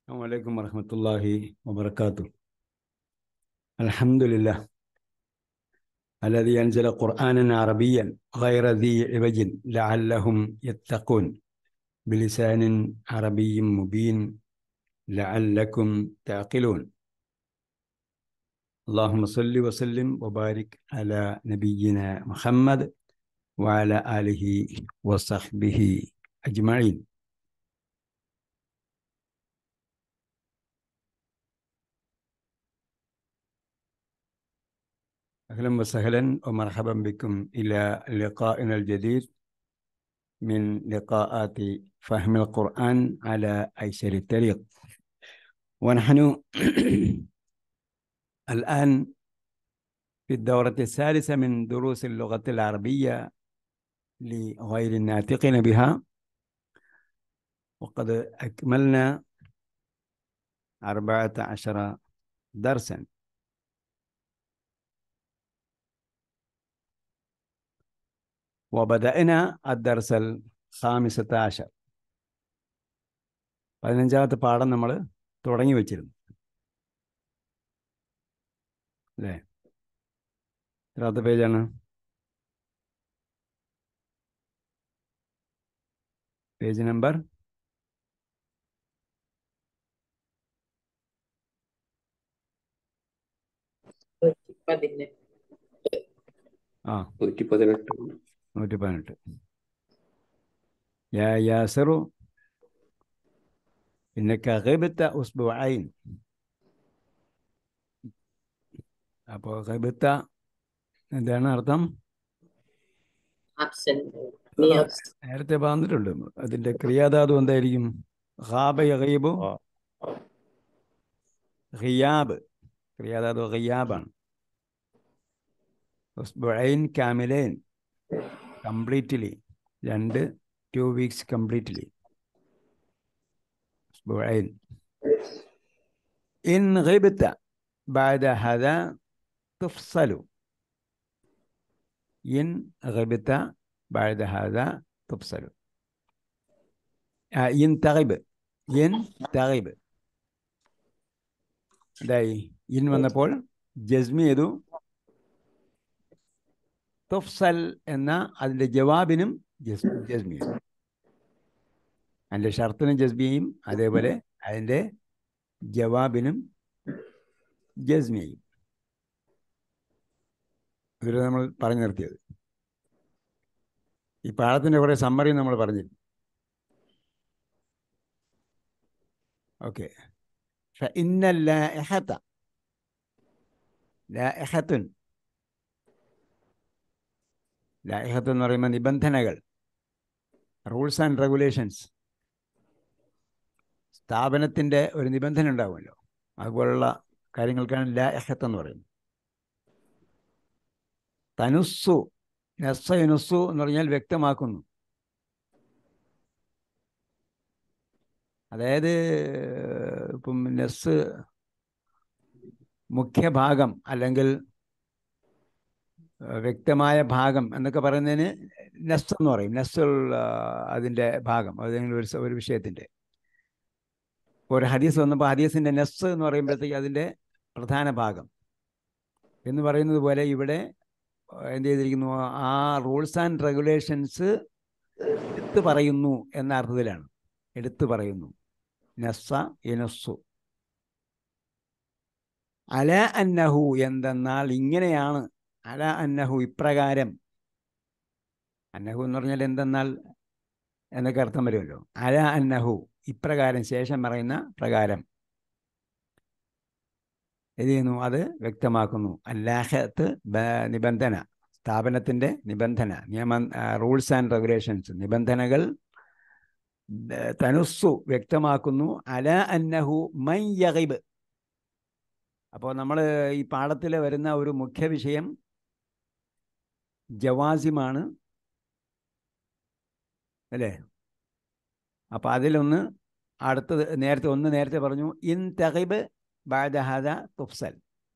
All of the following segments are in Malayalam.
السلام عليكم ورحمة الله وبركاته الحمد لله الذي أنزل قرآنا عربيا غير ذي عوج لعلهم يتقون بلسان عربي مبين لعلكم تعقلون اللهم صل وسلم وبارك على نبينا محمد وعلى آله وصحبه أجمعين أهلا وسهلا ومرحبا بكم إلى لقائنا الجديد من لقاءات فهم القرآن على أيسر الطريق ونحن الآن في الدورة الثالثة من دروس اللغة العربية لغير الناطقين بها وقد أكملنا أربعة عشر درسا وبدأنا الدرس الخامسة عشر പതിനഞ്ചാമത്തെ പാഠം നമ്മൾ തുടങ്ങി വെച്ചിരുന്നു അല്ലേ എത്രാമത്തെ പേജാണ് പേജ് നമ്പർ പതിനെട്ട് ആ നൂറ്റി പതിനെട്ട് നൂറ്റി പതിനെട്ട് يا ياسر إنك غبت أسبوعين അപ്പോൾ ഗബത്ത എന്താണ് അർത്ഥം ആബ്സെന്റ് ആ, നേരത്തെ പറഞ്ഞിട്ടുണ്ട് അതിന്റെ ക്രിയാധാതു എന്തായിരിക്കും ഖാബ യഗീബു ഖിയാബ് ക്രിയാധാതു ഖിയാബാണ് ഉസ്ബുഐൻ കാമിലൈൻ കംപ്ലീറ്റ്ലി രണ്ട് ടു വീക്സ് കംപ്ലീറ്റ്ലി ഉസ്ബുഐൻ ഇൻ غبت بعد هذا تفصل إن غبت بعد هذا تفصل آه إن تغب إن تغب ഇതായി ഇൻ വന്നപ്പോൾ ജസ്മി ചെയ്തു തുഫ്സൽ എന്ന അതിൻ്റെ ജവാബിനും ജസ് ജസ്മി ചെയ്തു അതിൻ്റെ ഷർത്തിനും ജസ്മിയും അതേപോലെ അതിൻ്റെ ജവാബിനും ജസ്മി ചെയ്യും ഇതൊരു നമ്മൾ പറഞ്ഞു നിർത്തിയത് ഈ പാഠത്തിൻ്റെ കുറേ സമ്മറി നമ്മൾ പറഞ്ഞിരുന്നു ഓക്കെ فإن اللائحة لائحة ലായിഹത്ത് എന്ന് പറയുമ്പോൾ നിബന്ധനകൾ റൂൾസ് ആൻഡ് റെഗുലേഷൻസ് സ്ഥാപനത്തിൻ്റെ ഒരു നിബന്ധന ഉണ്ടാവുമല്ലോ അതുപോലുള്ള കാര്യങ്ങൾക്കാണ് ലായിഹത്ത് എന്ന് പറയുന്നത് തനുസ്സു നെസ്സയുനുസ്സു എന്ന് പറഞ്ഞാൽ വ്യക്തമാക്കുന്നു അതായത് ഇപ്പം നെസ് മുഖ്യഭാഗം അല്ലെങ്കിൽ ഏഹ്, വ്യക്തമായ ഭാഗം എന്നൊക്കെ പറയുന്നതിന് നെസ് എന്ന് പറയും നെസ്സുൾ അതിൻ്റെ ഭാഗം അതെങ്കിലും ഒരു സ- ഒരു വിഷയത്തിൻ്റെ ഒരു ഹദീസ് വന്നപ്പോൾ ഹദീസിൻ്റെ നെസ് എന്ന് പറയുമ്പോഴത്തേക്ക് അതിൻ്റെ പ്രധാന ഭാഗം എന്ന് പറയുന്നത് പോലെ ഇവിടെ ഏഹ്, എന്ത് ചെയ്തിരിക്കുന്നു ആ റൂൾസ് ആൻഡ് റെഗുലേഷൻസ് എടുത്തു പറയുന്നു എന്ന അർത്ഥത്തിലാണ് എടുത്തു പറയുന്നു നസ്സ ഇനസ്സു അല അന്നഹു എന്തെന്നാൽ ഇങ്ങനെയാണ് അല അന്നഹു ഇപ്രകാരം അന്നഹു എന്ന് പറഞ്ഞാൽ എന്തെന്നാൽ എന്നൊക്കെ അർത്ഥം വരുമല്ലോ അല അന്നഹു ഇപ്രകാരം ശേഷം പറയുന്ന പ്രകാരം എന്ത് ചെയ്യുന്നു അത് വ്യക്തമാക്കുന്നു അല്ലാഹത്ത് ബ- നിബന്ധന സ്ഥാപനത്തിൻ്റെ നിബന്ധന നിയമ റൂൾസ് ആൻഡ് റെഗുലേഷൻസ് നിബന്ധനകൾ ബ- തനുസ്സു വ്യക്തമാക്കുന്നു അല അന്നഹു മൻ യഗിബ് അപ്പോൾ നമ്മൾ ഈ പാഠത്തിൽ വരുന്ന ഒരു മുഖ്യ വിഷയം ജവാസിമാണ് അല്ലേ അപ്പോൾ അതിലൊന്ന് അടുത്തത് നേരത്തെ ഒന്ന് നേരത്തെ പറഞ്ഞു ഇൻ തഹിബ് ബാദഹദ തുഫ്സൽ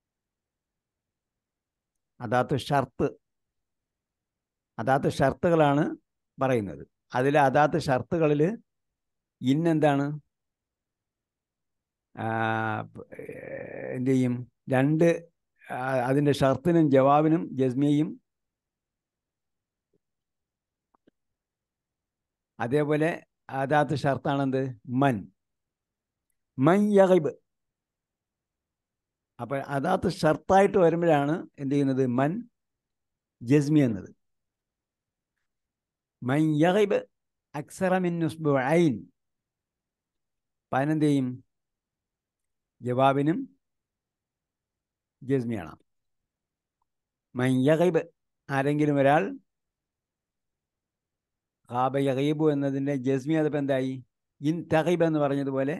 അതാത്ത് ഷർത്ത് അതാത്ത് ഷർത്തുകളാണ് പറയുന്നത് അതിൽ അതാത്ത് ഷർത്തുകളിൽ ഇന്നെന്താണ് ആ, പ്- എന്ത് ചെയ്യും രണ്ട് ആ, അതിൻ്റെ ഷർത്തിനും ജവാബിനും ജസ്മിയയും അതേപോലെ അതാത്ത് ഷർത്താണെന്ത് മൻ മൻ യഗിബ് അപ്പോൾ അതാത്ത് ഷർത്തായിട്ട് വരുമ്പോഴാണ് എന്ത് ചെയ്യുന്നത് മൻ ജസ്മി എന്നത് മൻ യഗിബ് അക്സറ മിൻ ഐൻ പതിനെന്ത് ചെയ്യും ജവാബിനും ജസ്മിയാണ് മൻ യഗിബ് ആരെങ്കിലും ഒരാൾ ഖാബ യഗീബു എന്നതിൻ്റെ ജസ്മി അതിപ്പോൾ എന്തായി ഇൻ തഗീബ് എന്ന് പറഞ്ഞതുപോലെ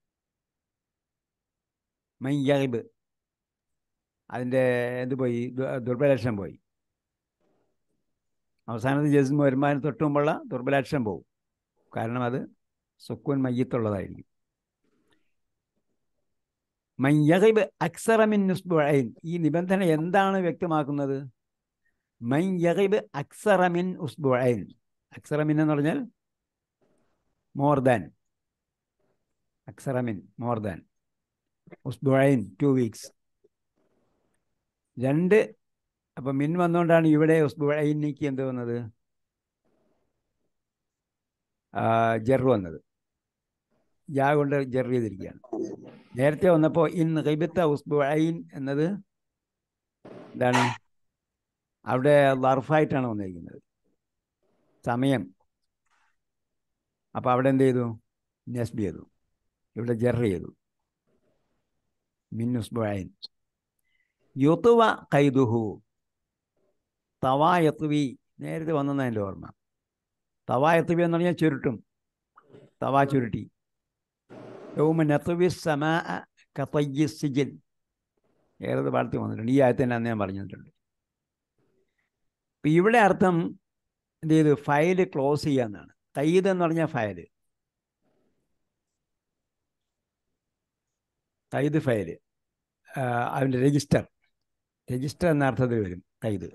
മൻ യഗിബ് അതിൻ്റെ എന്ത് പോയി ദു- ദുർബലക്ഷണം പോയി അവസാനത്തെ ജസ്മ വരുമാനം തൊട്ട് മുമ്പുള്ള ദുർബലാക്ഷരം പോകും കാരണം അത് സുക്കൂൻ മയ്യത്തുള്ളതായിരിക്കും മയ്യഹിബ് അക്സറമിൻ ഉസ്ബുഐൻ ഈ നിബന്ധന എന്താണ് വ്യക്തമാക്കുന്നത് മയ്യഹിബ് അക്സറമിൻ ഉസ്ബുഐൻ അക്സറമിൻ എന്ന് പറഞ്ഞാൽ മോർ ദാൻ അക്സറമിൻ മോർ ദാൻ ഉസ്ബുഐൻ ടു വീക്സ് രണ്ട് അപ്പം മിൻ വന്നുകൊണ്ടാണ് ഇവിടെ ഉസ്ബുഐനിക്ക് എന്ത് വന്നത് ജർ വന്നത് ജാ കൊണ്ട് ജർ ചെയ്തിരിക്കുകയാണ് നേരത്തെ വന്നപ്പോൾ ഇൻ ഗൈബത്ത ഉസ്ബുഐൻ എന്നത് എന്താണ് അവിടെ ലർഫായിട്ടാണ് വന്നിരിക്കുന്നത് സമയം അപ്പോൾ അവിടെ എന്ത് ചെയ്തു നെസ്ബ് ചെയ്തു ഇവിടെ ജർ ചെയ്തു മിൻ ഉസ്ബുഐൻ യുത്തുവ കൈദുഹു തവായത്തുവി നേരത്തെ വന്നെന്നാണ് എൻ്റെ ഓർമ്മ തവായത്തുവി എന്ന് പറഞ്ഞാൽ ചുരുട്ടും തവാ ചുരുട്ടി യൗമ നത്തുവി സമാ കത്തയ്യ സിജിൽ ഏറത് പാടത്ത് വന്നിട്ടുണ്ട് ഈ ആയത്തിൻ്റെ അന്ന് ഞാൻ പറഞ്ഞിട്ടുണ്ട് അപ്പം ഇവിടെ അർത്ഥം എന്ത് ചെയ്തു ഫയൽ ക്ലോസ് ചെയ്യുക എന്നാണ് കയ്യത് എന്ന് പറഞ്ഞാൽ ഫയൽ കയ്ത് ഫയൽ അതിൻ്റെ രജിസ്റ്റർ രജിസ്റ്റർ എന്ന അർത്ഥത്തിൽ വരും കൈത്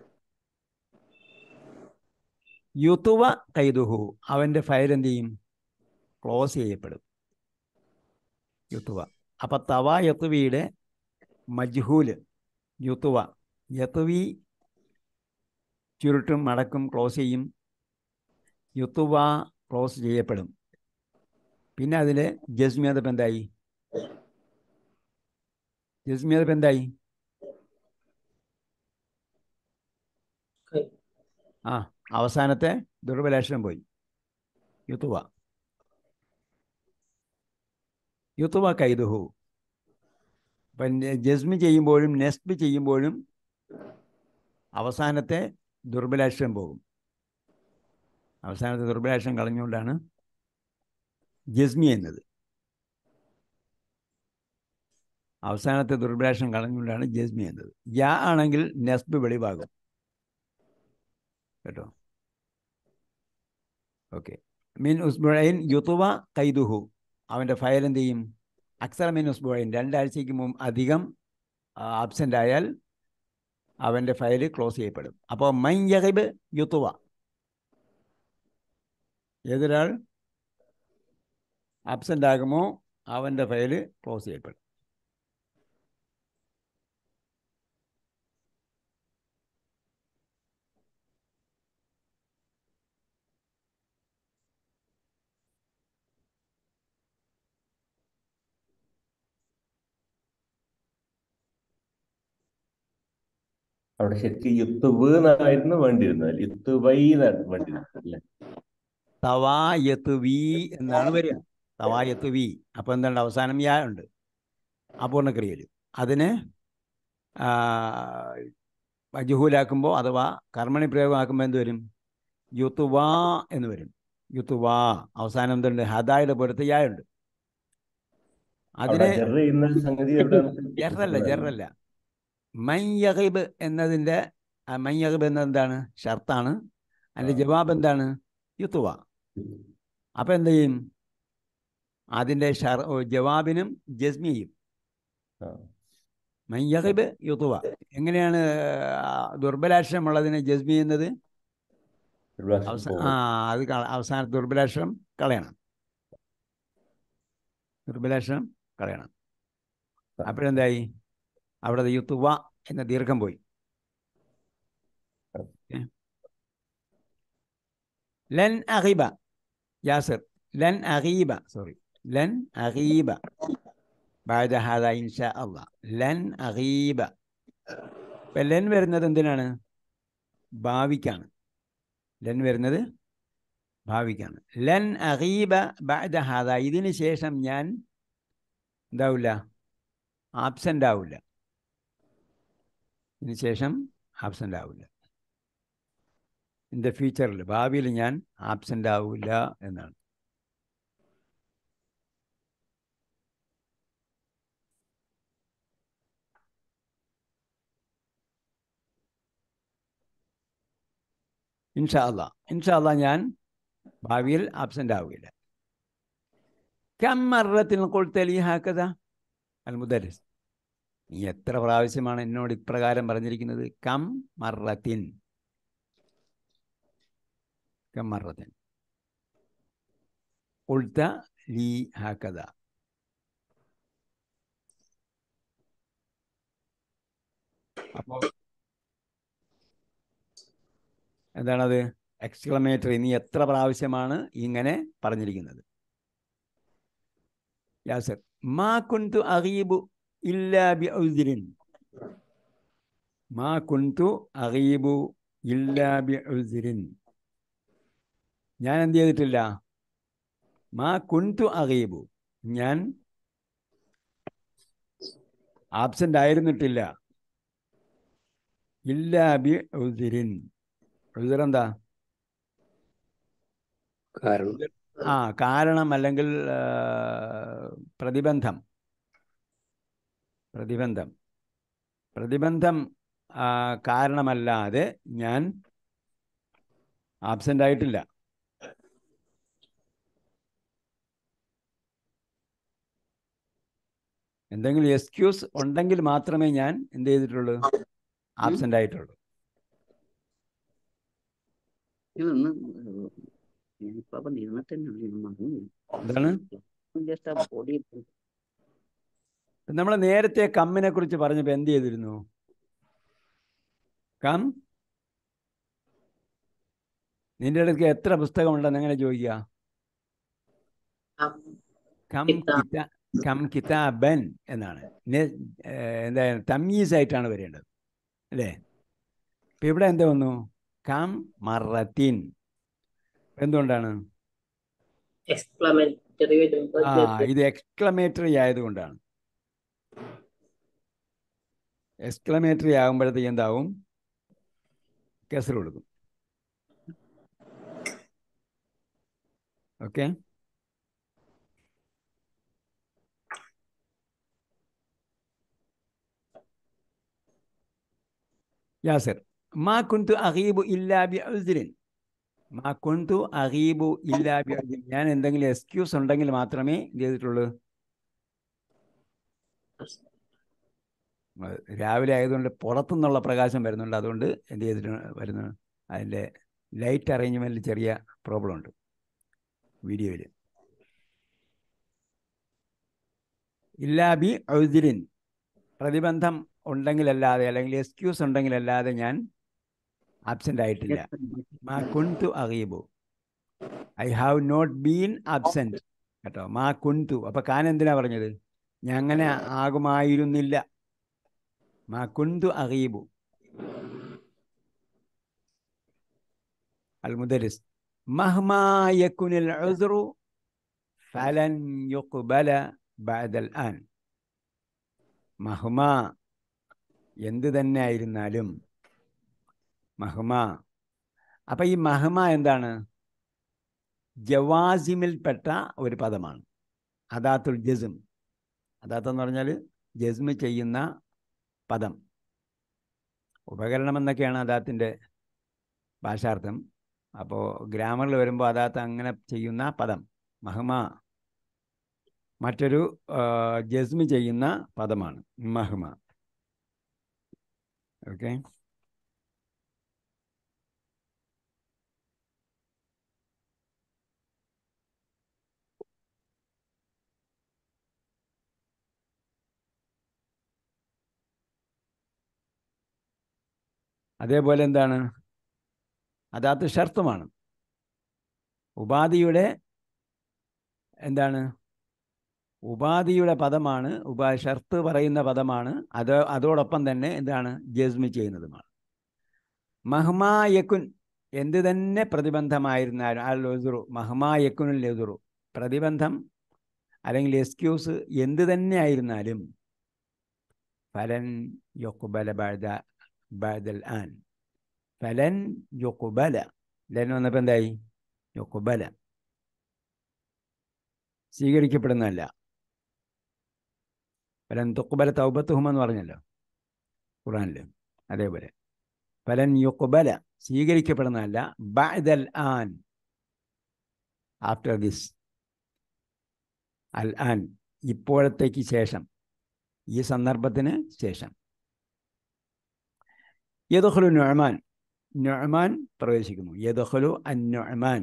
യുത്തുവ കൈതുഹു അവൻ്റെ ഫയൽ എന്ത് ചെയ്യും ക്ലോസ് ചെയ്യപ്പെടും യുത്തുവ അപ്പം തവ യത്തുവിയുടെ മജ്ഹൂല് യുത്തുവ യത്തുവി ചുരുട്ടും മടക്കും ക്ലോസ് ചെയ്യും യുത്തുവ ക്ലോസ് ചെയ്യപ്പെടും പിന്നെ അതിൽ ജസ്മിയത് ഇപ്പം എന്തായി ജസ്മിയത് ഇപ്പം എന്തായി കൈ ആ അവസാനത്തെ ദുർബലാക്ഷരം പോയി യുത്തുവ യുത്തുവ കൈതുഹു അപ്പം ജസ്മി ചെയ്യുമ്പോഴും നെസ്ബ് ചെയ്യുമ്പോഴും അവസാനത്തെ ദുർബലാക്ഷരം പോകും അവസാനത്തെ ദുർബലാക്ഷരം കളഞ്ഞുകൊണ്ടാണ് ജസ്മി എന്നത് അവസാനത്തെ ദുർബലാക്ഷരം കളഞ്ഞുകൊണ്ടാണ് ജസ്മി എന്നത് യാ ആണെങ്കിൽ നെസ്ബ് വെളിവാകും കേട്ടോ ഓക്കെ മിൻ ഉസ്ബുഴൈൻ യുത്തുവ കൈദുഹു അവൻ്റെ ഫയൽ എന്ത് ചെയ്യും അക്സർ മിൻ ഉസ്ബുഴൈൻ രണ്ടാഴ്ചയ്ക്ക് മുമ്പ് അധികം ആബ്സെൻ്റ് ആയാൽ അവൻ്റെ ഫയൽ ക്ലോസ് ചെയ്യപ്പെടും അപ്പോൾ മൈ യഹിബ് യുത്തുവ ഏതൊരാൾ ആബ്സെൻ്റ് ആകുമോ അവൻ്റെ ഫയൽ ക്ലോസ് ചെയ്യപ്പെടും അവിടെ ശരിക്കും യുത്തുവ് എന്നായിരുന്നു വേണ്ടിയിരുന്നത് യുത്തുവൈ എന്നായിരുന്നു വേണ്ടിയിരുന്നത് അല്ലേ തവായത്ത് വി എന്നാണ് വരിക തവായത്ത് വി അപ്പോൾ എന്താണ് അവസാനം യാ ഉണ്ട് അപൂർണക്രിയയിൽ അതിന് മജുഹൂലാക്കുമ്പോൾ അഥവാ കർമ്മണി പ്രയോഗമാക്കുമ്പോൾ എന്ത് വരും യുത്തുവാ എന്ന് വരും യുത്തുവാ അവസാനം എന്തുണ്ട് ഹദായുടെ പുറത്ത് യാ ഉണ്ട് അവിടെ അതിന് ജെറ് ചെയ്യുന്ന സംഗതി എവിടെയാണ് ജറല്ല ജറല്ല മയ്യഹിബ് എന്നതിൻ്റെ മയ്യഹിബ് എന്നതെന്താണ് ഷർത്താണ് അതിൻ്റെ ജവാബ് എന്താണ് യുത്തുവ അപ്പം എന്ത് ചെയ്യും അതിൻ്റെ ഷർ ഓ, ജവാബിനും ജസ്മി ചെയ്യും ആ. മയ്യഹിബ് യുത്തുവ എങ്ങനെയാണ് ആ, ദുർബലാക്ഷരമുള്ളതിനെ ജസ്മി ചെയ്യുന്നത് ഒരു പ്രാവശ്യം അവസാന പോകും. ആ അത് കള- അവസാന ദുർബലാക്ഷരം കളയണം ദുർബലാക്ഷരം കളയണം അപ്പോഴെന്തായി അവിടെ യുത്തുവ എന്ന ദീർഘം പോയി ഏ? ലൻ അഹീബ യാസിർ ലൻ അഹീബ സോറി ലൻ അഹീബ بعد هذا إن شاء الله ലൻ അഹീബ ഇപ്പം ലെൻ വരുന്നത് എന്തിനാണ് ഭാവിക്കാണ് ലെൻ വരുന്നത് ഭാവിക്കാണ് ലൻ അഹീബ ബാദ ഹാദ ഇതിന് ശേഷം ഞാൻ എന്താവില്ല ആബ്സെൻ്റ് ആവില്ല ഇതിന് ശേഷം ആബ്സെൻ്റ് ആവില്ല ഇൻ ദ ഫ്യൂച്ചറിൽ ഭാവിയിൽ ഞാൻ ആബ്സെൻ്റ് ആവില്ല എന്നാണ് ഇൻഷാ അല്ലാ ഇൻഷാ അല്ലാ ഞാൻ ഭാവിയിൽ ആബ്സെൻ്റ് ആവുകയില്ല കം മറത്തിൽ കൊളുത്തലി ഹാക്കത അൽ മുദരിസ് നീ എത്ര പ്രാവശ്യമാണ് എന്നോട് ഇപ്രകാരം പറഞ്ഞിരിക്കുന്നത് കം മറത്തിൻ കം മറത്തിൻ ഉൾത്ത ലീ ഹാക്കത അപ്പോൾ എന്താണത് എക്സ്ക്ലമേറ്ററി നീ എത്ര പ്രാവശ്യമാണ് ഇങ്ങനെ പറഞ്ഞിരിക്കുന്നത് യാസർ മാ കുന്തു അഗീബു ഇല്ലാ ബി ഉസ്രിൻ മാ കുന്തു അഗീബു ഇല്ലാ ബി ഉസ്രിൻ ഞാൻ എന്ത് ചെയ്തിട്ടില്ല മാ കുന്തു അഗീബു ഞാൻ ആബ്സെന്റ് ആയിരുന്നിട്ടില്ല ഇല്ലാ ബി ഉസ്രിൻ ഉസ്ർ എന്താ കാരണം ആ കാരണം അല്ലെങ്കിൽ ആ, പ്രതിബന്ധം പ്രതിബന്ധം പ്രതിബന്ധം ആ, കാരണമല്ലാതെ ഞാൻ ആബ്സെൻ്റ് ആയിട്ടില്ല എന്തെങ്കിലും എക്സ്ക്യൂസ് ഉണ്ടെങ്കിൽ മാത്രമേ ഞാൻ എന്ത് ചെയ്തിട്ടുള്ളൂ ആബ്സെൻ്റ് ആയിട്ടുള്ളൂ ഇതൊന്ന് ഞാനിപ്പോ അപ്പൊ നിന്നിട്ട് തന്നെയാണ് ഞാൻ മറന്നു എന്താണ് ജസ്റ്റ് ആ പൊടി നമ്മൾ നേരത്തെ കമ്മിനെ കുറിച്ച് പറഞ്ഞപ്പോൾ എന്ത് ചെയ്തിരുന്നു കം നിന്റെ അടുത്ത് എത്ര പുസ്തകമുണ്ടെന്ന് എങ്ങനെ ചോദിക്കുക കം കിതാബ്. കിതാ കം കിതാബൻ എന്നാണ് നെ- ഏഹ് എന്താ തമ്മീസ് ആയിട്ടാണ് വരേണ്ടത് അല്ലേ ഇപ്പൊ ഇവിടെ എന്താ വന്നു കം മറത്തിൻ എന്തുകൊണ്ടാണ് എക്സ്ക്ലമേറ്ററി വരുമ്പോ ആ ഇത് എക്സ്ക്ലമേറ്ററി ആയതുകൊണ്ടാണ് എക്സ്ക്ലമേറ്ററി ആകുമ്പോഴത്തേക്ക് എന്താവും കെസർ കൊടുക്കും ഓക്കെ യാസിർ മാ കുന്തു അഗീബു ഇല്ലാ ബി ഉസ്രിൻ മാ കുന്തു അഗീബു ഇല്ലാ ബി ഉസ്രിൻ ഞാൻ എന്തെങ്കിലും എക്സ്ക്യൂസ് ഉണ്ടെങ്കിൽ മാത്രമേ എന്ത് ചെയ്തിട്ടുള്ളൂ അത് രാവിലെ ആയതുകൊണ്ട് പുറത്തുനിന്നുള്ള പ്രകാശം വരുന്നുണ്ട് അതുകൊണ്ട് എന്ത് ചെയ്തിട്ട് വരുന്നു അതിൻ്റെ ലൈറ്റ് അറേഞ്ച്മെൻറ്റിൽ ചെറിയ പ്രോബ്ലം ഉണ്ട് വീഡിയോയിൽ ഇല്ലാബി ഔദിരിൻ പ്രതിബന്ധം ഉണ്ടെങ്കിലല്ലാതെ അല്ലെങ്കിൽ എക്സ്ക്യൂസ് ഉണ്ടെങ്കിലല്ലാതെ ഞാൻ ആബ്സെൻ്റ് ആയിട്ടില്ല മാ കുന്തു അഗീബു I have not been absent കേട്ടോ മാ കുന്തു അപ്പൊ കാൻ എന്തിനാ പറഞ്ഞത് ഞാൻ അങ്ങനെ ആകുമായിരുന്നില്ല മാ കുന്തു അഗീബു അൽ മുദരിസ് മഹ്മാ യക്കുനിൽ ഉസ്റു ഫലൻ യുഖ്ബല ബഅദൽ ആൻ മഹ്മാ എന്ത് തന്നെ ആയിരുന്നാലും മഹ്മ അപ്പൊ ഈ മഹ്മ എന്താണ് ജവാസിമിൽപ്പെട്ട ഒരു പദമാണ് അദാത്തുൽ ജസ്ം അദാത്തെന്ന് പറഞ്ഞാൽ ജസ്മ് ചെയ്യുന്ന പദം ഉപകരണം എന്നൊക്കെയാണ് അദാത്തിൻ്റെ ഭാഷാർത്ഥം അപ്പോൾ ഗ്രാമറിൽ വരുമ്പോൾ അദാത്ത് അങ്ങനെ ചെയ്യുന്ന പദം മഹ്മ മറ്റൊരു ആ, ജസ്മ് ചെയ്യുന്ന പദമാണ് മഹ്മ ഓക്കെ അതേപോലെ എന്താണ് അതാത്ത് ഷർത്തുമാണ് ഉപാധിയുടെ എന്താണ് ഉപാധിയുടെ പദമാണ് ഉപാ ഷർത്ത് പറയുന്ന പദമാണ് അത് അതോടൊപ്പം തന്നെ എന്താണ് ജസ്മി ചെയ്യുന്നതുമാണ് മഹ്മായക്കുൻ എന്ത് തന്നെ പ്രതിബന്ധമായിരുന്നാലും അൽ എതിറു മഹ്മായക്കുനിൽ എതിറു പ്രതിബന്ധം അല്ലെങ്കിൽ എക്സ്ക്യൂസ് എന്ത് തന്നെ ആയിരുന്നാലും ഫലൻ യൊക്കുബല ബാഴ്ദ ബാഴ്ദൽ ആൻ ഫലൻ യൊക്കുബല ലൻ വന്നപ്പോൾ എന്തായി യൊക്കുബല സ്വീകരിക്കപ്പെടുന്നതല്ല ഫലൻ തൊക്കുബല തൗബത്തുഹും എന്ന് പറഞ്ഞല്ലോ ഖുറാനിൽ അതേപോലെ ഫലൻ യുക്കുബല സ്വീകരിക്കപ്പെടുന്നതല്ല ബഅദൽ ആൻ ആഫ്റ്റർ ദിസ് അൽ ആൻ ഇപ്പോഴത്തേക്ക് ശേഷം ഈ സന്ദർഭത്തിന് ശേഷം യദുഖലു നുഅമാൻ നുഅമാൻ പ്രവേശിക്കുന്നു യദുഖലു അൻ നുഅമാൻ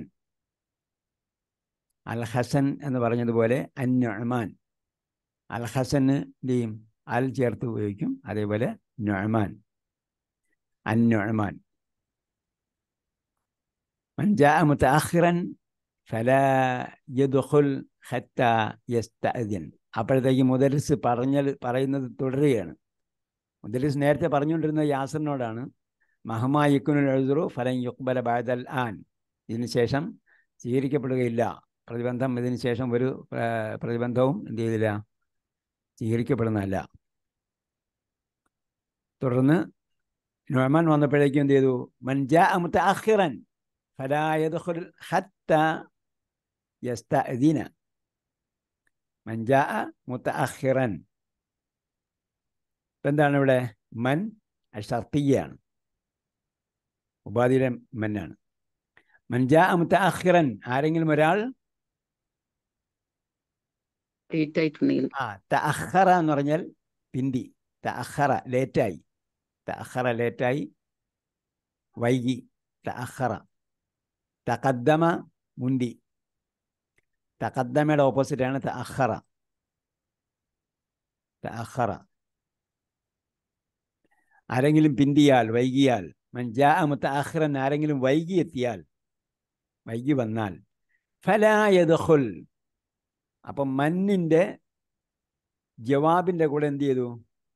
അൽ ഹസൻ എന്ന് പറഞ്ഞതുപോലെ അൻ നുഅമാൻ അൽ ഹസനിൻ്റെയും അൽ ചേർത്ത് ഉപയോഗിക്കും അതേപോലെ നുഅമാൻ അൻ നുഅമാൻ من جاء متأخرا فلا يدخل حتى يستأذن അപ്പോഴത്തേക്ക് മുദരിസ് പറഞ്ഞ പറയുന്നത് തുടരുകയാണ് മുദരിസ് നേരത്തെ പറഞ്ഞുകൊണ്ടിരുന്ന യാസറിനോടാണ് മഹമായിക്കുനുൽ എഴുതുറു ഫലൻ യുക്ബല ബാദൽ ആൻ ഇതിന് ശേഷം സ്വീകരിക്കപ്പെടുകയില്ല പ്രതിബന്ധം ഇതിന് ശേഷം ഒരു പ്രതിബന്ധവും എന്ത് ചെയ്തില്ല സ്വീകരിക്കപ്പെടുന്നതല്ല തുടർന്ന് നൊമാൻ വന്നപ്പോഴേക്കും എന്ത് ചെയ്തു മൻജാ മുത്തഅഖിറൻ ഫലാ യദ്ഖുൽ ഹത്ത യസ്തഅദിന മൻജാ മുത്തഅഖിറൻ ഇപ്പം എന്താണ് ഇവിടെ മൻ ഷർത്തിയാണ് ഉപാധിയുടെ മന്നാണ് മൻജാ മുത്തഅഖിറൻ ആരെങ്കിലും ഒരാൾ ലേറ്റ് ആയിട്ടുണ്ടെങ്കിൽ ആ തഅഖറ എന്ന് പറഞ്ഞാൽ പിന്തി തഅഖറ ലേറ്റായി തഅഖറ ലേറ്റായി വൈകി തഅഖറ തഖദ്ദമ മുന്തി തഖദ്ദമയുടെ ഓപ്പോസിറ്റാണ് തഅഖറ തഅഖറ ആരെങ്കിലും പിന്തിയാൽ വൈകിയാൽ മൻജാ മുത്തഅഖിറൻ ആരെങ്കിലും വൈകി എത്തിയാൽ വൈകി വന്നാൽ ഫലാ യദ്ഖുൽ അപ്പം മന്നിൻ്റെ ജവാബിൻ്റെ കൂടെ എന്ത് ചെയ്തു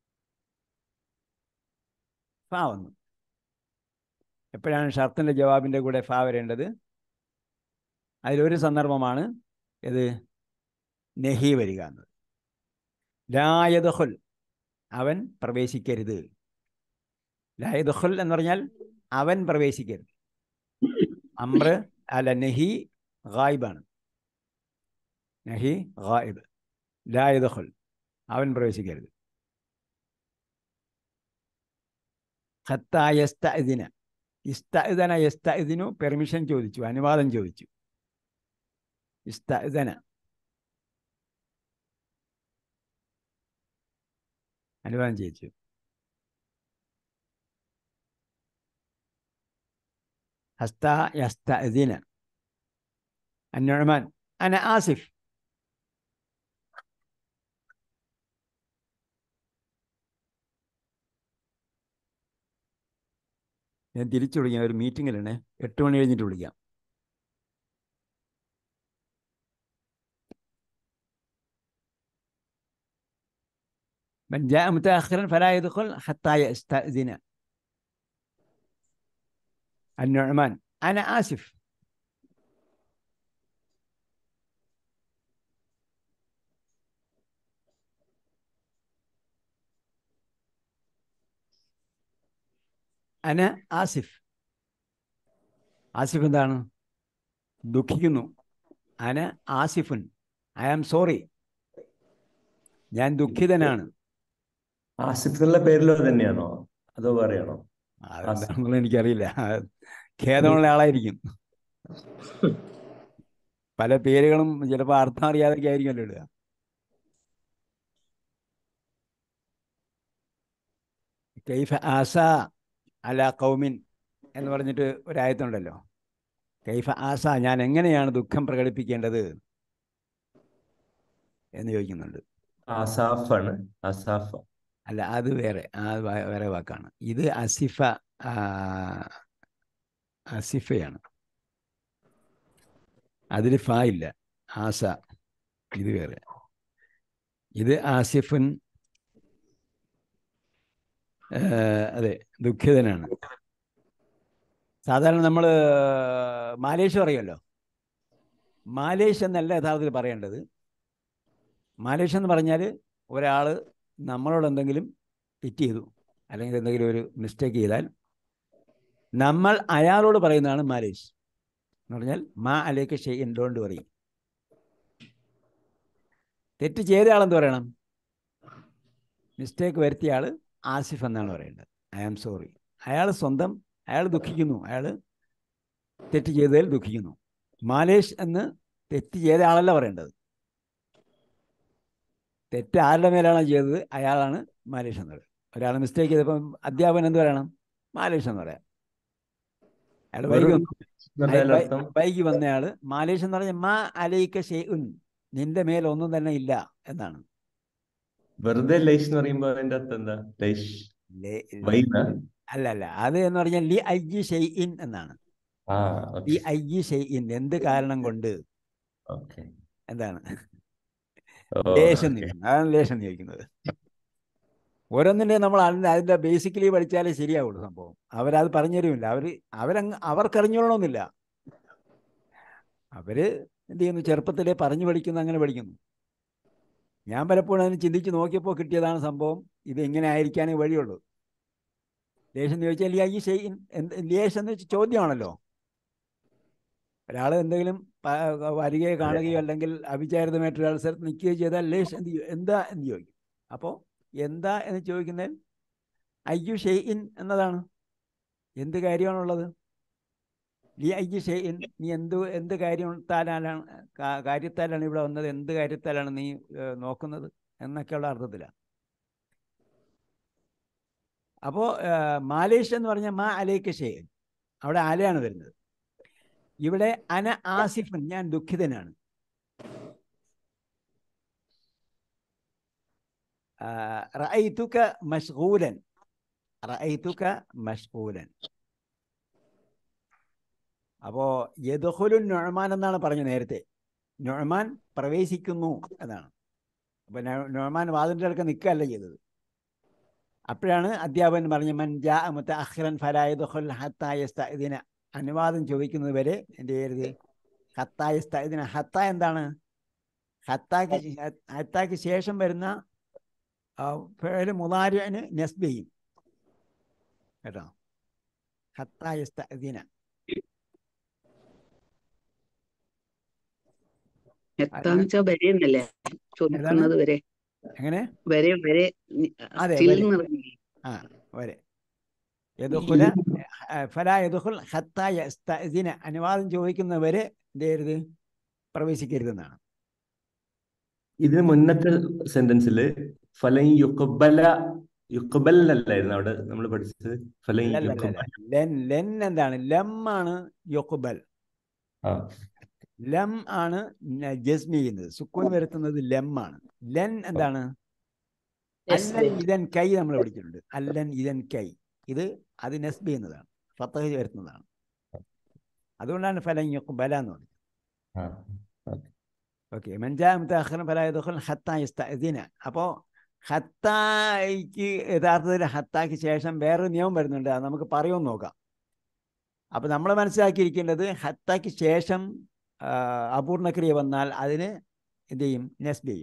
ഫാ വന്നു എപ്പോഴാണ് ഷർത്തിൻ്റെ ജവാബിൻ്റെ കൂടെ ഫാ വരേണ്ടത് അതിലൊരു സന്ദർഭമാണ് ഇത് നെഹി വരിക എന്നത് ലായദുൽ അവൻ പ്രവേശിക്കരുത് ലായദുൽ എന്ന് പറഞ്ഞാൽ അവൻ പ്രവേശിക്കരുത് അമ്ര അല്ല നെഹി ഗായിബാണ് നഹി ഗായിബ് ലായദുൽ അവൻ പ്രവേശിക്കരുത് ഖത്തായസ്തഇദിന ഇസ്തഇദന യസ്തഇദിനു പെർമിഷൻ ചോദിച്ചു അനുവാദം ചോദിച്ചു ഇസ്തഇദന അനുവാദം ചോദിച്ചു ഹസ്ത യസ്തഇദിന النعمان أنا آسف ഞാൻ തിരിച്ചു വിളിക്കാം ഒരു മീറ്റിങ്ങിലാണ് എട്ട് മണി കഴിഞ്ഞിട്ട് വിളിക്കാം من جاء متأخرا فلا يدخل حتى يستأذن النعمان أنا آسف അന ആസിഫ് ആസിഫ് എന്താണ് ദുഃഖിക്കുന്നു അന ആസിഫുൻ ഐ ആം സോറി ഞാൻ ദുഃഖിതനാണ് ആസിഫ് എന്നുള്ള പേരിലോ തന്നെയാണോ അതോ വേറെയാണോ അതെന്താണെന്നുള്ളത് എനിക്കറിയില്ല ഖേദമുള്ള ആളായിരിക്കും പല പേരുകളും ചിലപ്പോൾ അർത്ഥം അറിയാതൊക്കെ ആയിരിക്കുമല്ലോ ഇടുക കൈഫ ആസ അല കൗമിൻ എന്ന് പറഞ്ഞിട്ട് ഒരായത്തുണ്ടല്ലോ കൈഫ ആസ ഞാൻ എങ്ങനെയാണ് ദുഃഖം പ്രകടിപ്പിക്കേണ്ടത് എന്ന് ചോദിക്കുന്നുണ്ട് ആസാഫാണ് ആസാഫ അല്ല അത് വേറെ ആ വ- വേറെ വാക്കാണ് ഇത് അസിഫ ആ, അസിഫയാണ് അതിൽ ഫ ഇല്ല ആസ ഇത് വേറെ ഇത് ആസിഫുൻ ആ, അതെ ദുഃഖിതനാണ് സാധാരണ നമ്മൾ മാലേഷ് പറയുമല്ലോ മാലേഷ് എന്നല്ല യഥാർത്ഥത്തിൽ പറയേണ്ടത് മാലേഷ് എന്ന് പറഞ്ഞാൽ ഒരാൾ നമ്മളോട് എന്തെങ്കിലും തെറ്റ് ചെയ്തു അല്ലെങ്കിൽ എന്തെങ്കിലും ഒരു മിസ്റ്റേക്ക് ചെയ്താൽ നമ്മൾ അയാളോട് പറയുന്നതാണ് മാലേഷ് എന്ന് പറഞ്ഞാൽ മാ അലേക്ക് ഷെയ്ൻ ഡോണ്ട് പറയും തെറ്റ് ചെയ്ത ആളെന്ത് പറയണം മിസ്റ്റേക്ക് വരുത്തിയ ആൾ ആസിഫ് എന്നാണ് പറയേണ്ടത് ഐ ആം സോറി അയാൾ സ്വന്തം അയാൾ ദുഃഖിക്കുന്നു അയാൾ തെറ്റ് ചെയ്തതിൽ ദുഃഖിക്കുന്നു മാലേഷ് എന്ന് തെറ്റ് ചെയ്ത ആളല്ല പറയേണ്ടത് തെറ്റ് ആരുടെ മേലാണോ ചെയ്തത് അയാളാണ് മാലേഷ് എന്ന് പറയുന്നത് ഒരാൾ മിസ്റ്റേക്ക് ചെയ്തപ്പം അധ്യാപകൻ എന്ത് പറയണം മാലേഷ് എന്ന് പറയാം അയാൾ വൈകി വെറും വന്നു എന്ന് പറഞ്ഞാൽ വൈ- അർത്ഥം വൈകി വന്നയാള് മാലേഷ് എന്ന് പറഞ്ഞ മാ അലൈക്ക ഷെയ്ഉൻ നിന്റെ മേൽ ഒന്നും തന്നെ ഇല്ല എന്നാണ് വെറുതെ ലൈഷ് എന്ന് പറയുമ്പോ അതിന്റെ അർത്ഥം എന്താ ലൈഷ് ലേ- വൈന അല്ല അല്ല അത് എന്ന് പറഞ്ഞാൽ ലി ഐ ഷെയ്ഇൻ എന്നാണ് ആ ലി ഓക്കെ ഐ ഷെയ്ഇൻ എന്ത് കാരണം കൊണ്ട് ഓക്കെ എന്താണ് ഓ ലേശം ഓക്കെ ചോദിക്കുന്നത് അതാണ് ലേശം ചോദിക്കുന്നത് ഓരോന്നിൻ്റെ നമ്മൾ അതിൻ്റെ അതിൻ്റെ ബേസിക്കലി പഠിച്ചാലേ ശരിയാവുള്ളൂ സംഭവം അവരത് പറഞ്ഞു തരുമില്ല അവർ അവരങ്ങ് അവർക്കറിഞ്ഞോളണമെന്നില്ല അവർ എന്ത് ചെയ്യുന്നു ചെറുപ്പത്തിലേ പറഞ്ഞു പഠിക്കുന്നു അങ്ങനെ പഠിക്കുന്നു ഞാൻ പലപ്പോഴും അതിന് ചിന്തിച്ച് നോക്കിയപ്പോൾ കിട്ടിയതാണ് സംഭവം ഇത് എങ്ങനെ ആയിരിക്കാനേ വഴിയുള്ളൂ ലേശം എന്ന് ചോദിച്ചാൽ ഈ ഷെയ്ൻ എന്ത് ലേശം എന്ന് വെച്ചാൽ ചോദ്യമാണല്ലോ ഒരാൾ എന്തെങ്കിലും പ- വരികയോ കാണുകയോ അല്ലെങ്കിൽ അവിചാരിതമായിട്ട് ഒരാൾ സ്ഥലത്ത് നിൽക്കുകയോ ചെയ്താൽ ലേശം എന്ത് ചെയ്യും എന്താ എന്ന് ചോദിക്കും അപ്പോൾ എന്താ എന്ന് ചോദിക്കുന്നതിൽ അയ്യു ഷെയ്ഇൻ എന്നതാണ് എന്ത് കാര്യമാണുള്ളത് ഈ അയ്യു ഷെയ്ഇൻ നീ എന്ത് എന്ത് കാര്യത്താലാണ് കാ- കാര്യത്താലാണ് ഇവിടെ വന്നത് എന്ത് കാര്യത്താലാണ് നീ ഏഹ്, നോക്കുന്നത് എന്നൊക്കെയുള്ള അർത്ഥത്തിലാണ് അപ്പോൾ മാലേഷ് എന്ന് പറഞ്ഞാൽ മാ അലേക്ക് ഷെയ്ൻ അവിടെ ആലയാണ് വരുന്നത് ഇവിടെ അന ആസിഫൻ ഞാൻ ദുഃഖിതനാണ് ആ, റഅയ്തുക മഷ്ഗൂലൻ റഅയ്തുക മഷ്ഗൂലൻ അപ്പോ യദ്ഖുലു നുഅ്മാൻ എന്നാണ് പറഞ്ഞു നേരത്തെ നുഅ്മാൻ പ്രവേശിക്കുന്നു എന്നാണ് അപ്പൊ നു- നുഅ്മാൻ വാതിലിന്റെ അടുക്ക നിൽക്കുകയല്ല ചെയ്തത് അപ്പോഴാണ് അധ്യാപകൻ പറഞ്ഞ മൻ ജാ മുത്തഅഖിറൻ ഫലാ യദ്ഖുൽ ഹത്താ യസ്തഅ്ദിന അനുവാദം ചോദിക്കുന്നത് വരെ എന്ത് ചെയ്യരുത് ഹത്താ യസ്തഅ്ദിന ഹത്ത എന്താണ് ഹത്താക്ക് ശേ- ഹത്താക്ക് ശേഷം വരുന്ന ഫേല് മുതാരിന് നെസ്ബ് ചെയ്യും കേട്ടോ ഹത്താ യസ്തഅ്ദിന എത്താന്ന് വെച്ചാ വരെ എന്നല്ലേ ചോദിക്കുന്നത് വരെ എങ്ങനെ വരെ വരെ അതെ, സ്റ്റിൽ വരെ. എന്ന് പറഞ്ഞില്ലേ ആ വരെ യദുഖുല ഫലാ യദുഖുൽ ഹത്താ യസ്തഅ്ദിന അനുവാദം ചോദിക്കുന്നവരെ എന്ത് ചെയ്യരുത് പ്രവേശിക്കരുതെന്നാണ് ഇതിന് മുന്നത്തെ സെന്റൻസിൽ ഫലൻ യുക്കബല യുക്കബൽ അല്ലായിരുന്നു അവിടെ നമ്മൾ പഠിച്ചത് ഫലൻ അല്ലല്ലല്ല. യുക്കബൽ ലെൻ ലെൻ എന്താണ് ലം ആണ് യൊക്കുബൽ ആ ലം ആണ് ന- ജസ്മി ചെയ്യുന്നത് സുക്കൂൻ വരുത്തുന്നത് ലം ആണ് ലെൻ എന്താണ് അല്ലൻ ഇതൻ കൈ നമ്മൾ പഠിച്ചിട്ടുണ്ട് അല്ലൻ ഇതൻ കൈ ഇത് അത് നെസ്ബ് ചെയ്യുന്നതാണ് ഫത്തഹ് വരുത്തുന്നതാണ് അതുകൊണ്ടാണ് ഫലൻ യുക്ബല എന്ന് പറഞ്ഞത് ആ ഓക്കെ മഞ്ചാമത്തെ ഫലായതുൽ ഹത്ത യസ്തഅ്ദിന അപ്പോൾ ഹത്തായിക്ക് യഥാർത്ഥത്തിൽ ഹത്താക്ക് ശേഷം വേറൊരു നിയമം വരുന്നുണ്ട് അത് നമുക്ക് പറയുമെന്ന് നോക്കാം അപ്പോൾ നമ്മൾ മനസ്സിലാക്കിയിരിക്കേണ്ടത് ഹത്താക്ക് ശേഷം ആ, അപൂർണക്രിയ വന്നാൽ അതിന് എന്ത് ചെയ്യും നെസ്ബ് ചെയ്യും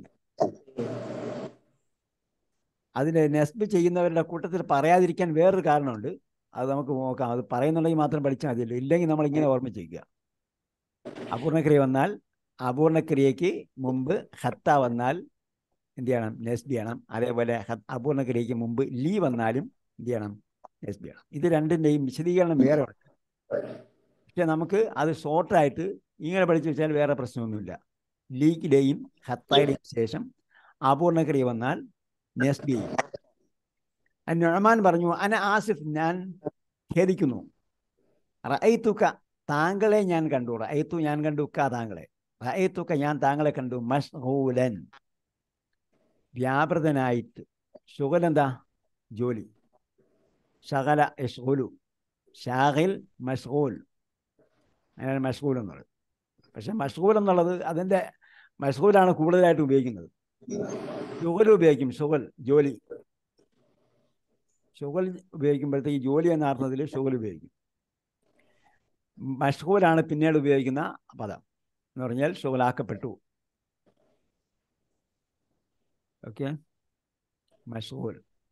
അതിന് നെസ്ബ് ചെയ്യുന്നവരുടെ കൂട്ടത്തിൽ പറയാതിരിക്കാൻ വേറൊരു കാരണമുണ്ട് അത് നമുക്ക് നോക്കാം അത് പറയുന്നുണ്ടെങ്കിൽ മാത്രം പഠിച്ചാൽ മതിയല്ലോ ഇല്ലെങ്കിൽ നമ്മൾ ഇങ്ങനെ ഓർമ്മിച്ചിരിക്കുക അപൂർണക്രിയ വന്നാൽ അപൂർണക്രിയയ്ക്ക് മുമ്പ് ഹത്ത വന്നാൽ എന്ത് ചെയ്യണം നെസ്ബ് ചെയ്യണം അതേപോലെ ഹ- അപൂർണക്രിയയ്ക്ക് മുമ്പ് ലീ വന്നാലും എന്ത് ചെയ്യണം നെസ്ബ് ചെയ്യണം ഇത് രണ്ടിൻ്റെയും വിശദീകരണം വേറെ ഉണ്ട് പക്ഷെ നമുക്ക് അത് ഷോർട്ടായിട്ട് ഇങ്ങനെ പഠിച്ചു വെച്ചാൽ വേറെ പ്രശ്നമൊന്നുമില്ല ലീക്കിൻ്റെയും ഹത്തായുടെയും ശേഷം അപൂർണക്രിയ വന്നാൽ നെസ്ബ് ചെയ്യും അൻ നുഅ്മാൻ പറഞ്ഞു അന ആസിഫ് ഞാൻ ഖേദിക്കുന്നു റഅയ്തുക താങ്കളെ ഞാൻ കണ്ടു റഅയ്തു ഞാൻ കണ്ടു ക താങ്കളെ റഅയ്തുക ഞാൻ താങ്കളെ കണ്ടു മഷ്ഗൂലൻ വ്യാപൃതനായിട്ട് ശുഗൽ എന്താ ജോലി ശകല യഷ്ഗുലു ഷാഹിൽ മഷ്ഗൂൽ അങ്ങനെയാണ് മഷ്ഗൂൽ എന്നുള്ളത് പക്ഷെ മഷ്ഗൂൽ എന്നുള്ളത് അതിൻ്റെ മഷ്ഗൂലാണ് കൂടുതലായിട്ട് ഉപയോഗിക്കുന്നത് ഷുഗൽ ഉപയോഗിക്കും ഷുഗൽ ജോലി ഷുഗൽ ഉപയോഗിക്കുമ്പോഴത്തേക്ക് ജോലി എന്ന അർത്ഥത്തിൽ ഷുഗൽ ഉപയോഗിക്കും മഷ്ഗൂലാണ് പിന്നീട് ഉപയോഗിക്കുന്ന പദം എന്ന് പറഞ്ഞാൽ ഷുഗലാക്കപ്പെട്ടു ഓക്കെ മഷ്ഗൂൽ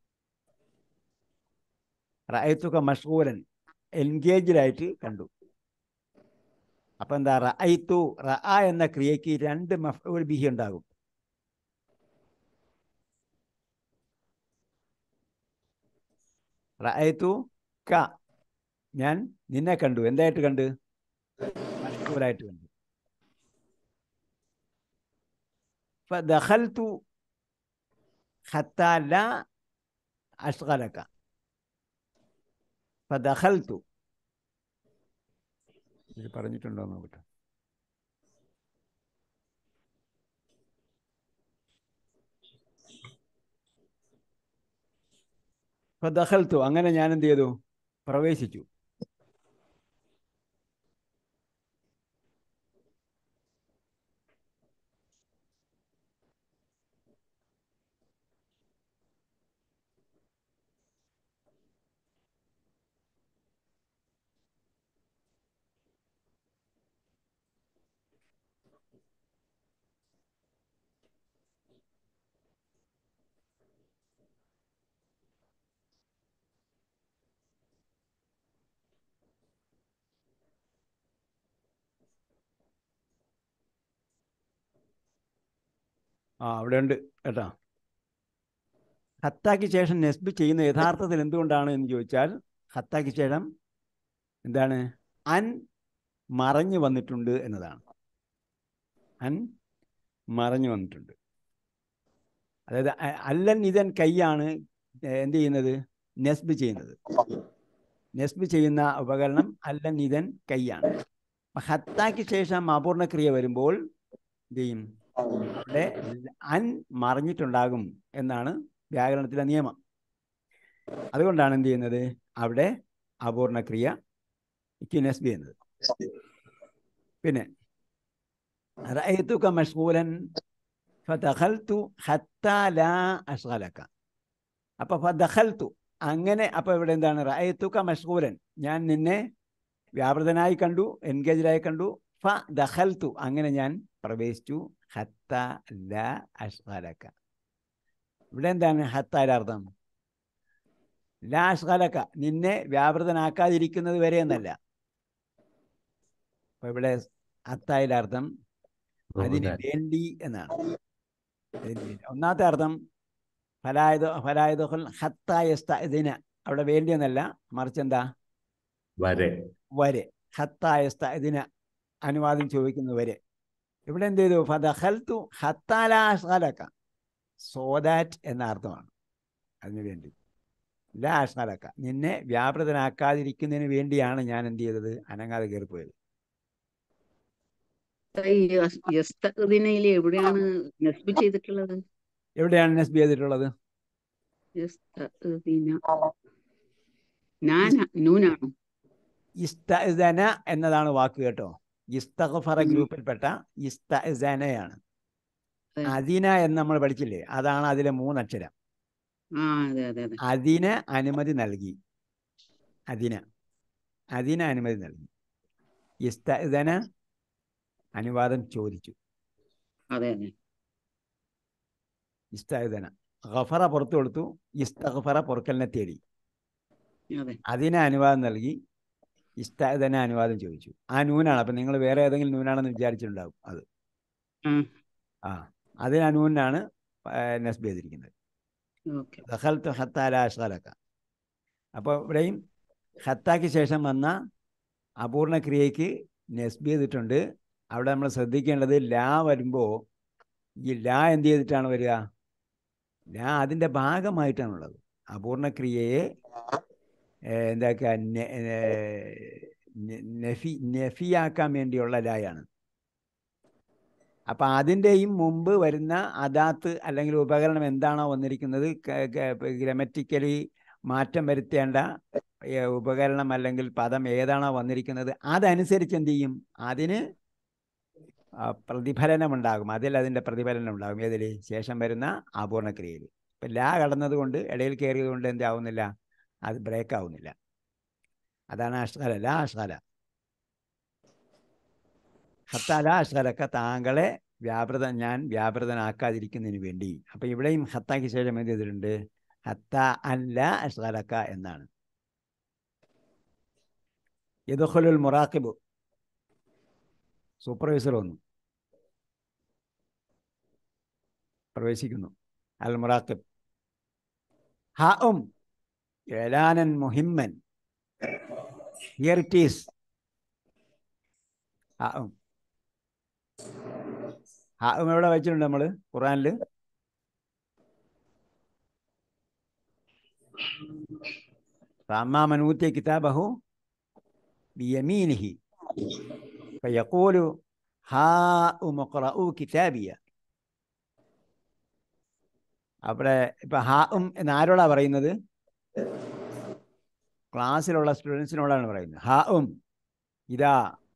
റഅയ്ത്തുക മഷ്ഗൂലൻ എൻഗേജ്ഡ് ആയിട്ട് കണ്ടു അപ്പൊ എന്താ റഅയ്ത്തു റഅ എന്ന ക്രിയയ്ക്ക് രണ്ട് മഫ്ഊൽ ബിഹി ഉണ്ടാകും റഅയ്തു ക ഞാൻ നിന്നെ കണ്ടു എന്തായിട്ട് കണ്ട് മഷ്ഗൂലായിട്ട് കണ്ടു فدخلت حتى لا أشغلك فدخلت ഇത് പറഞ്ഞിട്ടുണ്ടോ എന്ന് നോക്കട്ടെ ഫദഖൽത്തു അങ്ങനെ ഞാൻ എന്ത് ചെയ്തു പ്രവേശിച്ചു ആ അവിടെ ഉണ്ട് കേട്ടോ ഹത്താക്ക് ശേഷം നെസ്ബ് ചെയ്യുന്ന യഥാർത്ഥത്തിൽ എന്തുകൊണ്ടാണ് എന്ന് ചോദിച്ചാൽ ഹത്താക്ക് ശേഷം എന്താണ് അൻ മറഞ്ഞു വന്നിട്ടുണ്ട് എന്നതാണ് അൻ മറഞ്ഞു വന്നിട്ടുണ്ട് അതായത് അ- അല്ലൻ ഇതൻ കൈയാണ് ഏഹ് എന്ത് ചെയ്യുന്നത് നെസ്ബ് ചെയ്യുന്നത് നെസ്ബ് ചെയ്യുന്ന ഉപകരണം അല്ലൻ ഇതൻ കൈയാണ് അപ്പൊ ഹത്താക്ക് ശേഷം അപൂർണ ക്രിയ വരുമ്പോൾ എന്ത് ചെയ്യും ഇവിടെ അൻ മറിഞ്ഞിട്ടുണ്ടാകും എന്നാണ് വ്യാകരണത്തിലെ നിയമം അതുകൊണ്ടാണ് എന്ത് ചെയ്യുന്നത് അവിടെ അപൂർണ ക്രിയ നെസ്ബ് ചെയ്യുന്നത് പിന്നെ റഅയ്തുക മഷ്ഗൂലൻ ഫദഖൽതു ഹത്താ ലാ അഷ്ഗലക അപ്പൊ ഫദഖൽതു അങ്ങനെ അപ്പൊ ഇവിടെ എന്താണ് റഅയ്തുക മഷ്ഗൂലൻ ഞാൻ നിന്നെ വ്യാപൃതനായി കണ്ടു എൻഗേജ്ഡായി കണ്ടു ഫ ദഖൽതു അങ്ങനെ ഞാൻ പ്രവേശിച്ചു ഹത്ത ല അഷ്ഗലക ഇവിടെ എന്താണ് ഹത്തായുടെ അർത്ഥം ലാ അഷ്ഗലക നിന്നെ വ്യാപൃതനാക്കാതിരിക്കുന്നത് വരെ എന്നല്ല അപ്പൊ ഇവിടെ ഹത്തായുടെ അർത്ഥം അതിന് വേണ്ടി എന്നാണ് അതിന് വേണ്ടി. ഒന്നാമത്തെ അർത്ഥം ഫലായത് ഫലായതുൽ ഹത്തായസ്ത ഇതിന് അവിടെ വേണ്ടി എന്നല്ല മറിച്ച് എന്താ വരെ വരെ ഹത്തായസ്ത ഇതിന് അനുവാദം ചോദിക്കുന്നത് വരെ ഇവിടെ എന്ത് ചെയ്തു ഫദഖൽത്തു ഹത്താലാഷ്കലക്ക സോ ദാറ്റ് എന്ന അർത്ഥമാണ് അതിനു വേണ്ടി ലാ അഷ്കലക്ക നിന്നെ വ്യാപൃതനാക്കാതിരിക്കുന്നതിന് വേണ്ടിയാണ് ഞാൻ എന്ത് ചെയ്തത് അനങ്ങാതെ കയറിപ്പോയത് ഈ യസ്- യസ്തഖ്ദിനയിൽ എവിടെയാണ് നസ്ബ് ചെയ്തിട്ടുള്ളത് എവിടെയാണ് നസ്ബി ചെയ്തിട്ടുള്ളത് യസ്തഖ്ദിന നാന നൂനാണോ ഇസ്തന എന്നതാണ് വാക്ക് കേട്ടോ ഇസ്തഗ്ഫറ ഉം. ഗ്രൂപ്പിൽപ്പെട്ട ഇസ്തനയാണ് അതെ. അതിന എന്ന് നമ്മൾ പഠിച്ചില്ലേ അതാണ് അതിലെ മൂന്നക്ഷരം ആ അതെ അതെ അതെ അതിന് അനുമതി നൽകി അതിന് അതിന് അനുമതി നൽകി ഇസ്തന അനുവാദം ചോദിച്ചു അതെ അതെ ഇസ്തന ഗഫറ പുറത്തു കൊടുത്തു ഇസ്തഗ്ഫറ പൊറുക്കലിനെ തേടി അതെ അതിന് അനുവാദം നൽകി ഇസ്തന അനുവാദം ചോദിച്ചു ആ നൂനാണ് അപ്പം നിങ്ങൾ വേറെ ഏതെങ്കിലും നൂനാണെന്ന് വിചാരിച്ചിട്ടുണ്ടാവും അത് ഉം. ആ അതിന് അനൂനാണ് നസ്ബ് ചെയ്തിരിക്കുന്നത് ഓക്കെ ദഖൽത്തു ഹത്താല അഷ്കലക്ക അപ്പോൾ ഇവിടെയും ഹത്താക്ക് ശേഷം വന്ന അപൂർണ ക്രിയയ്ക്ക് നസ്ബ് ചെയ്തിട്ടുണ്ട് അവിടെ നമ്മൾ ശ്രദ്ധിക്കേണ്ടത് ലാ വരുമ്പോൾ ഈ ലാ എന്ത് ചെയ്തിട്ടാണ് വരിക ലാ അതിൻ്റെ ഭാഗമായിട്ടാണുള്ളത് അപൂർണ ക്രിയയെ ഏഹ്, എന്താക്കുക നെ- ഏഹ്, നെ- നെഫി നെഫിയാക്കാൻ വേണ്ടിയുള്ള ലായാണ് അപ്പം അതിൻ്റെയും മുമ്പ് വരുന്ന അദാത്ത് അല്ലെങ്കിൽ ഉപകരണം എന്താണോ വന്നിരിക്കുന്നത് ഗ്രമറ്റിക്കലി മാറ്റം വരുത്തേണ്ട ഏ, ഉപകരണം അല്ലെങ്കിൽ പദം ഏതാണോ വന്നിരിക്കുന്നത് അതനുസരിച്ച് എന്ത് ചെയ്യും അതിന് ആ, പ്രതിഫലനം ഉണ്ടാകും അതിൽ അതിൻ്റെ പ്രതിഫലനം ഉണ്ടാകും ഏതിൽ ശേഷം വരുന്ന അപൂർണക്രിയയിൽ ഇപ്പം ലാ കടന്നത് കൊണ്ട് ഇടയിൽ കയറിയത് കൊണ്ട് എന്താവുന്നില്ല അത് ബ്രേക്ക് ആവുന്നില്ല അതാണ് അഷ്കല ലാ അഷ്കല ഹത്ത ലാ അഷ്കലക്ക താങ്കളെ വ്യാപൃത ഞാൻ വ്യാപൃതനാക്കാതിരിക്കുന്നതിന് വേണ്ടി അപ്പം ഇവിടെയും ഹത്താക്ക് ശേഷം എന്ത് ചെയ്തിട്ടുണ്ട് ഹത്ത അല്ല അഷ്കലക്ക എന്നാണ് യദുഖുലുൽ മുറാഖിബു സൂപ്പർവൈസർ വന്നു പ്രവേശിക്കുന്നു അൽ മുറാഖിബ് ഹ ഉം ഏലാനൻ മുഹിമ്മൻ ഹിയർ ഇറ്റ് ഈസ് ഹ ഉം ഹ ഉം എവിടെ വെച്ചിട്ടുണ്ട് നമ്മൾ ഖുറാനിൽ فأما من أوتي كتابه بيمينه فيقول هاؤم اقرءوا كتابيه അവിടെ ഇപ്പൊ ഹാ ഉം എന്ന് ആരോടാ പറയുന്നത് ക്ലാസ്സിലുള്ള സ്റ്റുഡൻസിനോടാണ് പറയുന്നത് ഹാ ഉം ഇതാ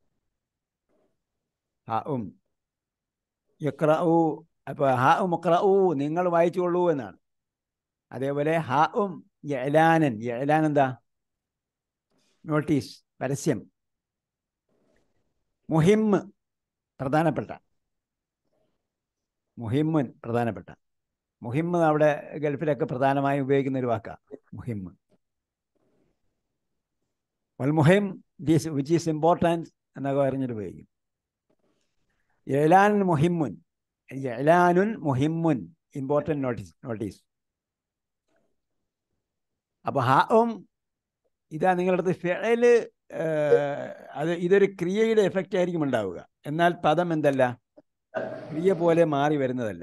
ഹാ ഉം യക്രഊ അപ്പൊ ഹാ ഉം ഇഖ്റഊ നിങ്ങൾ വായിച്ചുകൊള്ളൂ എന്നാണ് അതേപോലെ ഹാ ഉം യലാനൻ യലാൻ എന്താ നോട്ടീസ് പരസ്യം മുഹിമ്മ് പ്രധാനപ്പെട്ട മുഹിമ്മൻ പ്രധാനപ്പെട്ട മുഹിമ്മ് അവിടെ ഗൾഫിലൊക്കെ പ്രധാനമായും ഉപയോഗിക്കുന്ന ഒരു വാക്കാണ് മുഹിമ്മ് വൽ മുഹിം ദീസ് വിച്ച് ഈസ് ഇമ്പോർട്ടൻസ് എന്നൊക്കെ പറഞ്ഞിട്ട് ഉപയോഗിക്കും എലാൻ മുഹിമ്മുൻ എലാനുൻ മുഹിമ്മുൻ ഇമ്പോർട്ടൻറ്റ് നോട്ടീസ് നോട്ടീസ് അപ്പോൾ ഹാവും ഇതാ നിങ്ങളുടെ അടുത്ത് ഫെയല് അത് ഇതൊരു ക്രിയയുടെ എഫക്റ്റ് ആയിരിക്കും ഉണ്ടാവുക എന്നാൽ പദം എന്തല്ല ക്രിയ പോലെ മാറി വരുന്നതല്ല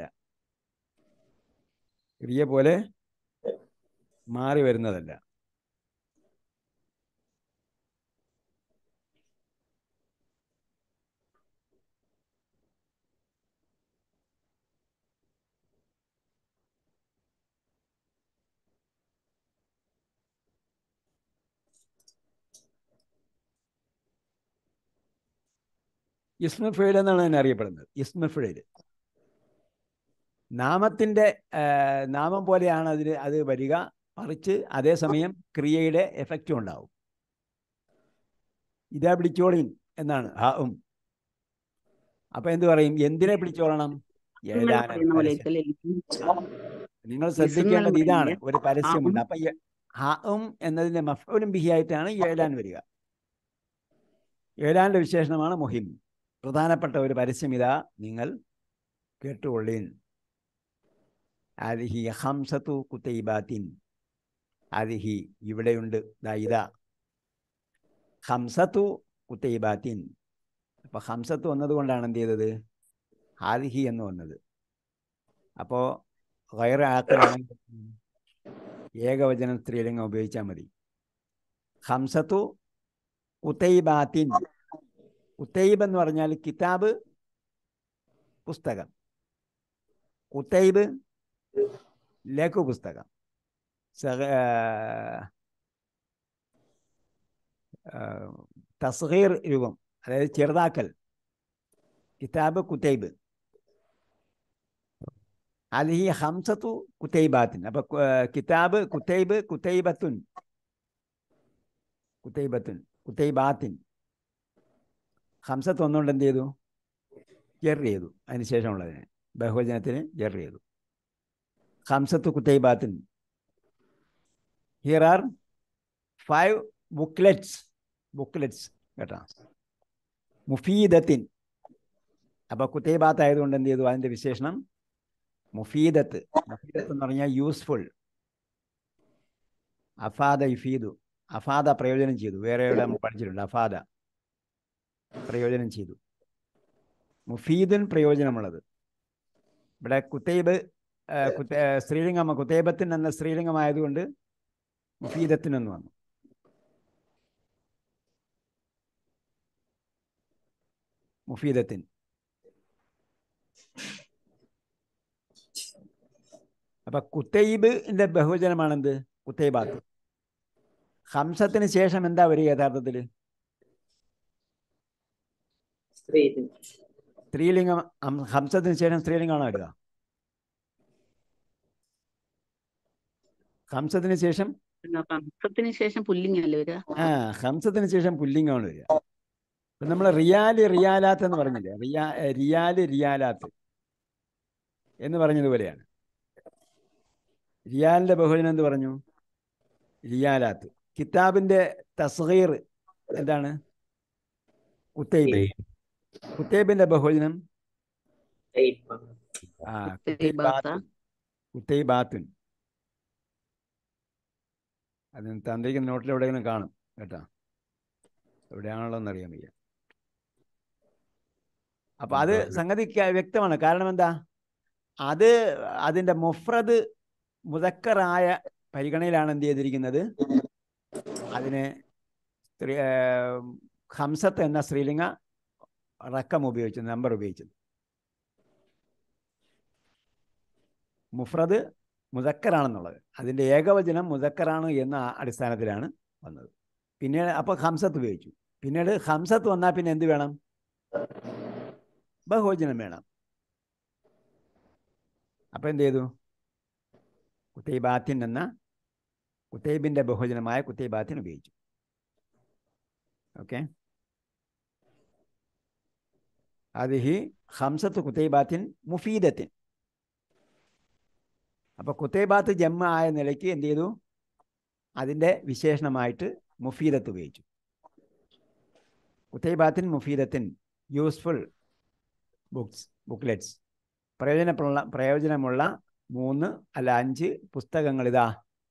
ക്രിയ പോലെ മാറി വരുന്നതല്ല ഇസ്മഫേൽ എന്നാണ് അതിനെ അറിയപ്പെടുന്നത് ഇസ്മഫേൽ നാമത്തിൻ്റെ നാമം പോലെയാണ് അതിന് അത് വരിക മറിച്ച് അതേസമയം ക്രിയയുടെ എഫക്റ്റും ഉണ്ടാവും ഇതാ പിടിച്ചോളീൻ എന്നാണ് ഹാ ഉം അപ്പൊ എന്ത് പറയും എന്തിനെ പിടിച്ചോളണം ഏലാന പറയുന്ന പോലെ പരസ്യം. ഇതല്ലേ നിങ്ങൾ ശ്രദ്ധിക്കേണ്ടത് ഇതാണ് ഒരു പരസ്യമുണ്ട് ഉം. അപ്പൊ ഈ ഹാ ഉം എന്നതിന്റെ മഫൂലും ബിഹി ആയിട്ടാണ് ഏലാൻ വരിക ഏലാന്റെ വിശേഷണമാണ് മുഹിം പ്രധാനപ്പെട്ട ഒരു പരസ്യം ഇതാ നിങ്ങൾ കേട്ടുകൊള്ളീൻ ആദിഹി ഹംസത്തു കുത്തൈബാത്തിൻ ആദിഹി ഇവിടെയുണ്ട് ദാ ഇതാ ഹംസത്തു കുത്തൈബാത്തിൻ അപ്പൊ ഹംസത്ത് വന്നതുകൊണ്ടാണ് എന്ത് ചെയ്തത് ആദിഹി എന്ന് വന്നത് അപ്പോൾ വയറ് ആക്കലാണെങ്കിൽ ഏകവചനം സ്ത്രീലിംഗം ഉപയോഗിച്ചാൽ മതി ഹംസത്തു കുത്തൈബാത്തിൻ കുത്തൈബ് എന്ന് പറഞ്ഞാൽ കിതാബ് പുസ്തകം കുത്തൈബ് ലഘു പുസ്തകം സഹ- ആ, ആ, തസ്ഗീർ രൂപം അതായത് ചെറുതാക്കൽ കിതാബ് കുത്തൈബ് അലിഹി ഹംസത്തു കുത്തൈബാത്തിൻ അപ്പൊ കു- ആ, കിതാബ് കുത്തൈബ് കുത്തൈബത്തുൻ കുത്തൈബത്തുൻ കുത്തൈബാത്തിൻ ഹംസത്ത് ഒന്നുകൊണ്ട് എന്ത് ചെയ്തു ജെർ ചെയ്തു അതിന് ശേഷമുള്ളതിന് ബഹുവചനത്തിന് ജെർ ചെയ്തു ഹംസത്ത് കുത്തൈബാത്തിൻ here are five booklets booklets കേട്ടോ മുഫീദത്തിൻ അപ്പൊ കുത്തൈബാത്ത് ആയതുകൊണ്ട് എന്ത് ചെയ്തു അതിന്റെ വിശേഷണം മുഫീദത്ത് മുഫീദത്ത് എന്ന് പറഞ്ഞാൽ യൂസ്ഫുൾ അഫാദ ഇഫീദു അഫാദ പ്രയോജനം ചെയ്തു വേറെ എവിടെ നമ്മൾ പഠിച്ചിട്ടുണ്ട് അഫാദ പ്രയോജനം ചെയ്തു മുഫീദുൻ പ്രയോജനമുള്ളത് ഇവിടെ കുത്തൈബ് ആ, കുത്ത- ആ, സ്ത്രീലിംഗം കുത്തൈബത്തിൻ എന്ന സ്ത്രീലിംഗമായതുകൊണ്ട് മുഫീദത്തിൻ എന്ന് വന്നു മുഫീദത്തിൻ അപ്പൊ കുത്തൈബിന്റെ ബഹുവചനമാണെന്ത് കുത്തൈബാത്ത് ഹംസത്തിന് ശേഷം എന്താ വരിക യഥാർത്ഥത്തിൽ സ്ത്രീലിംഗം സ്ത്രീലിംഗം ഹം- ഹംസത്തിന് ശേഷം സ്ത്രീലിംഗമാണോ വരിക ഹംസത്തിന് ശേഷം പിന്നെ കംസത്തിന് ശേഷം പുല്ലിങ്ങല്ലേ വരിക ആ ഹംസത്തിന് ശേഷം പുല്ലിംഗമാണ് വരിക ഇപ്പം നമ്മൾ റിയാല് റിയാലാത്ത് എന്ന് പറഞ്ഞില്ലേ റിയാ ഏ, റിയാല് റിയാലാത്ത് എന്ന് പറഞ്ഞതുപോലെയാണ് റിയാലിന്റെ ബഹുജനം എന്ത് പറഞ്ഞു റിയാലാത്ത് കിതാബിന്റെ തസ്ഗീർ എന്താണ് കുത്തൈബ് കുത്തൈബിന്റെ ബഹുജനം ആ കുത്തൈബാത്തുൻ കുത്തൈബാത്തുൻ അത് തന്നിരിക്കുന്ന നോട്ടിൽ എവിടെയെങ്കിലും കാണും കേട്ടോ എവിടെയാണല്ലോ എന്നറിയാൻ വയ്യ അപ്പൊ അത് സംഗതി ക- വ്യക്തമാണ് കാരണം എന്താ അത് അതിന്റെ മുഫ്രദ് മുതക്കറായ പരിഗണനയിലാണ് എന്ത് ചെയ്തിരിക്കുന്നത് അതിന് സ്ത്രീ ആ, ഹംസത്ത് എന്ന സ്ത്രീലിംഗ റക്കം ഉപയോഗിച്ചത് നമ്പർ ഉപയോഗിച്ചത് മുഫ്രദ് മുതക്കറാണെന്നുള്ളത് അതിൻ്റെ ഏകവചനം മുതക്കറാണ് എന്ന ആ അടിസ്ഥാനത്തിലാണ് വന്നത് പിന്നീട് അപ്പോൾ ഹംസത്ത് ഉപയോഗിച്ചു പിന്നീട് ഹംസത്ത് വന്നാൽ പിന്നെ എന്ത് വേണം ബഹുവചനം വേണം അപ്പോൾ എന്ത് ചെയ്തു കുത്തൈബാത്തിൻ എന്ന കുത്തൈബിൻ്റെ ബഹുവചനമായ കുത്തൈബാത്തിൻ ഉപയോഗിച്ചു ഓക്കെ അതിഹി ഹംസത്ത് കുത്തൈബാത്തിൻ മുഫീദത്തിൻ അപ്പോൾ കുത്തൈബാത്ത് ജമ്മ ആയ നിലയ്ക്ക് എന്ത് ചെയ്തു അതിൻ്റെ വിശേഷണമായിട്ട് മുഫീദത്ത് ഉപയോഗിച്ചു കുത്തൈബാത്തിൻ മുഫീദത്തിൻ യൂസ്ഫുൾ ബുക്സ് ബുക്ക്ലെറ്റ്സ് പ്രയോജനമുള്ള പ്രയോജനമുള്ള മൂന്ന് അല്ല അഞ്ച് പുസ്തകങ്ങൾ ഇതാ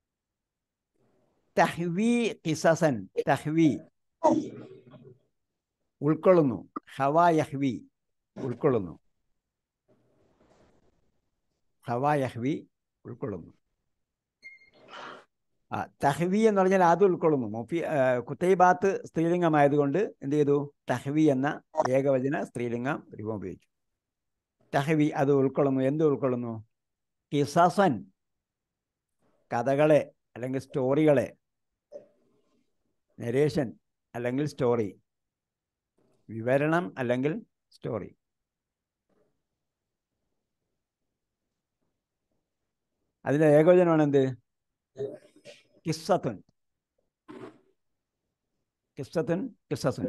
തഹ്വി കിസസൻ തഹ്വി ഉൾക്കൊള്ളുന്നു ഹവാ യഹ്വി ഉൾക്കൊള്ളുന്നു ഹവാ യഹ്വി ഉൾക്കൊള്ളുന്നു ആ തഹ്വി എന്ന് പറഞ്ഞാൽ അത് ഉൾക്കൊള്ളുന്നു മുഫി ആ, കുത്തൈബാത്ത് സ്ത്രീലിംഗമായതുകൊണ്ട് എന്ത് ചെയ്തു തഹ്വി എന്ന ഏകവചന സ്ത്രീലിംഗം രൂപം ഉപയോഗിച്ചു തഹ്വി അത് ഉൾക്കൊള്ളുന്നു എന്ത് ഉൾക്കൊള്ളുന്നു കിസസൻ കഥകളെ അല്ലെങ്കിൽ സ്റ്റോറികളെ നരേഷൻ അല്ലെങ്കിൽ സ്റ്റോറി വിവരണം അല്ലെങ്കിൽ സ്റ്റോറി അതിന്റെ ഏകവചനമാണ് എന്ത് കിസ്സത്തുൻ കിസ്സത്തുൻ കിസ്സസുൻ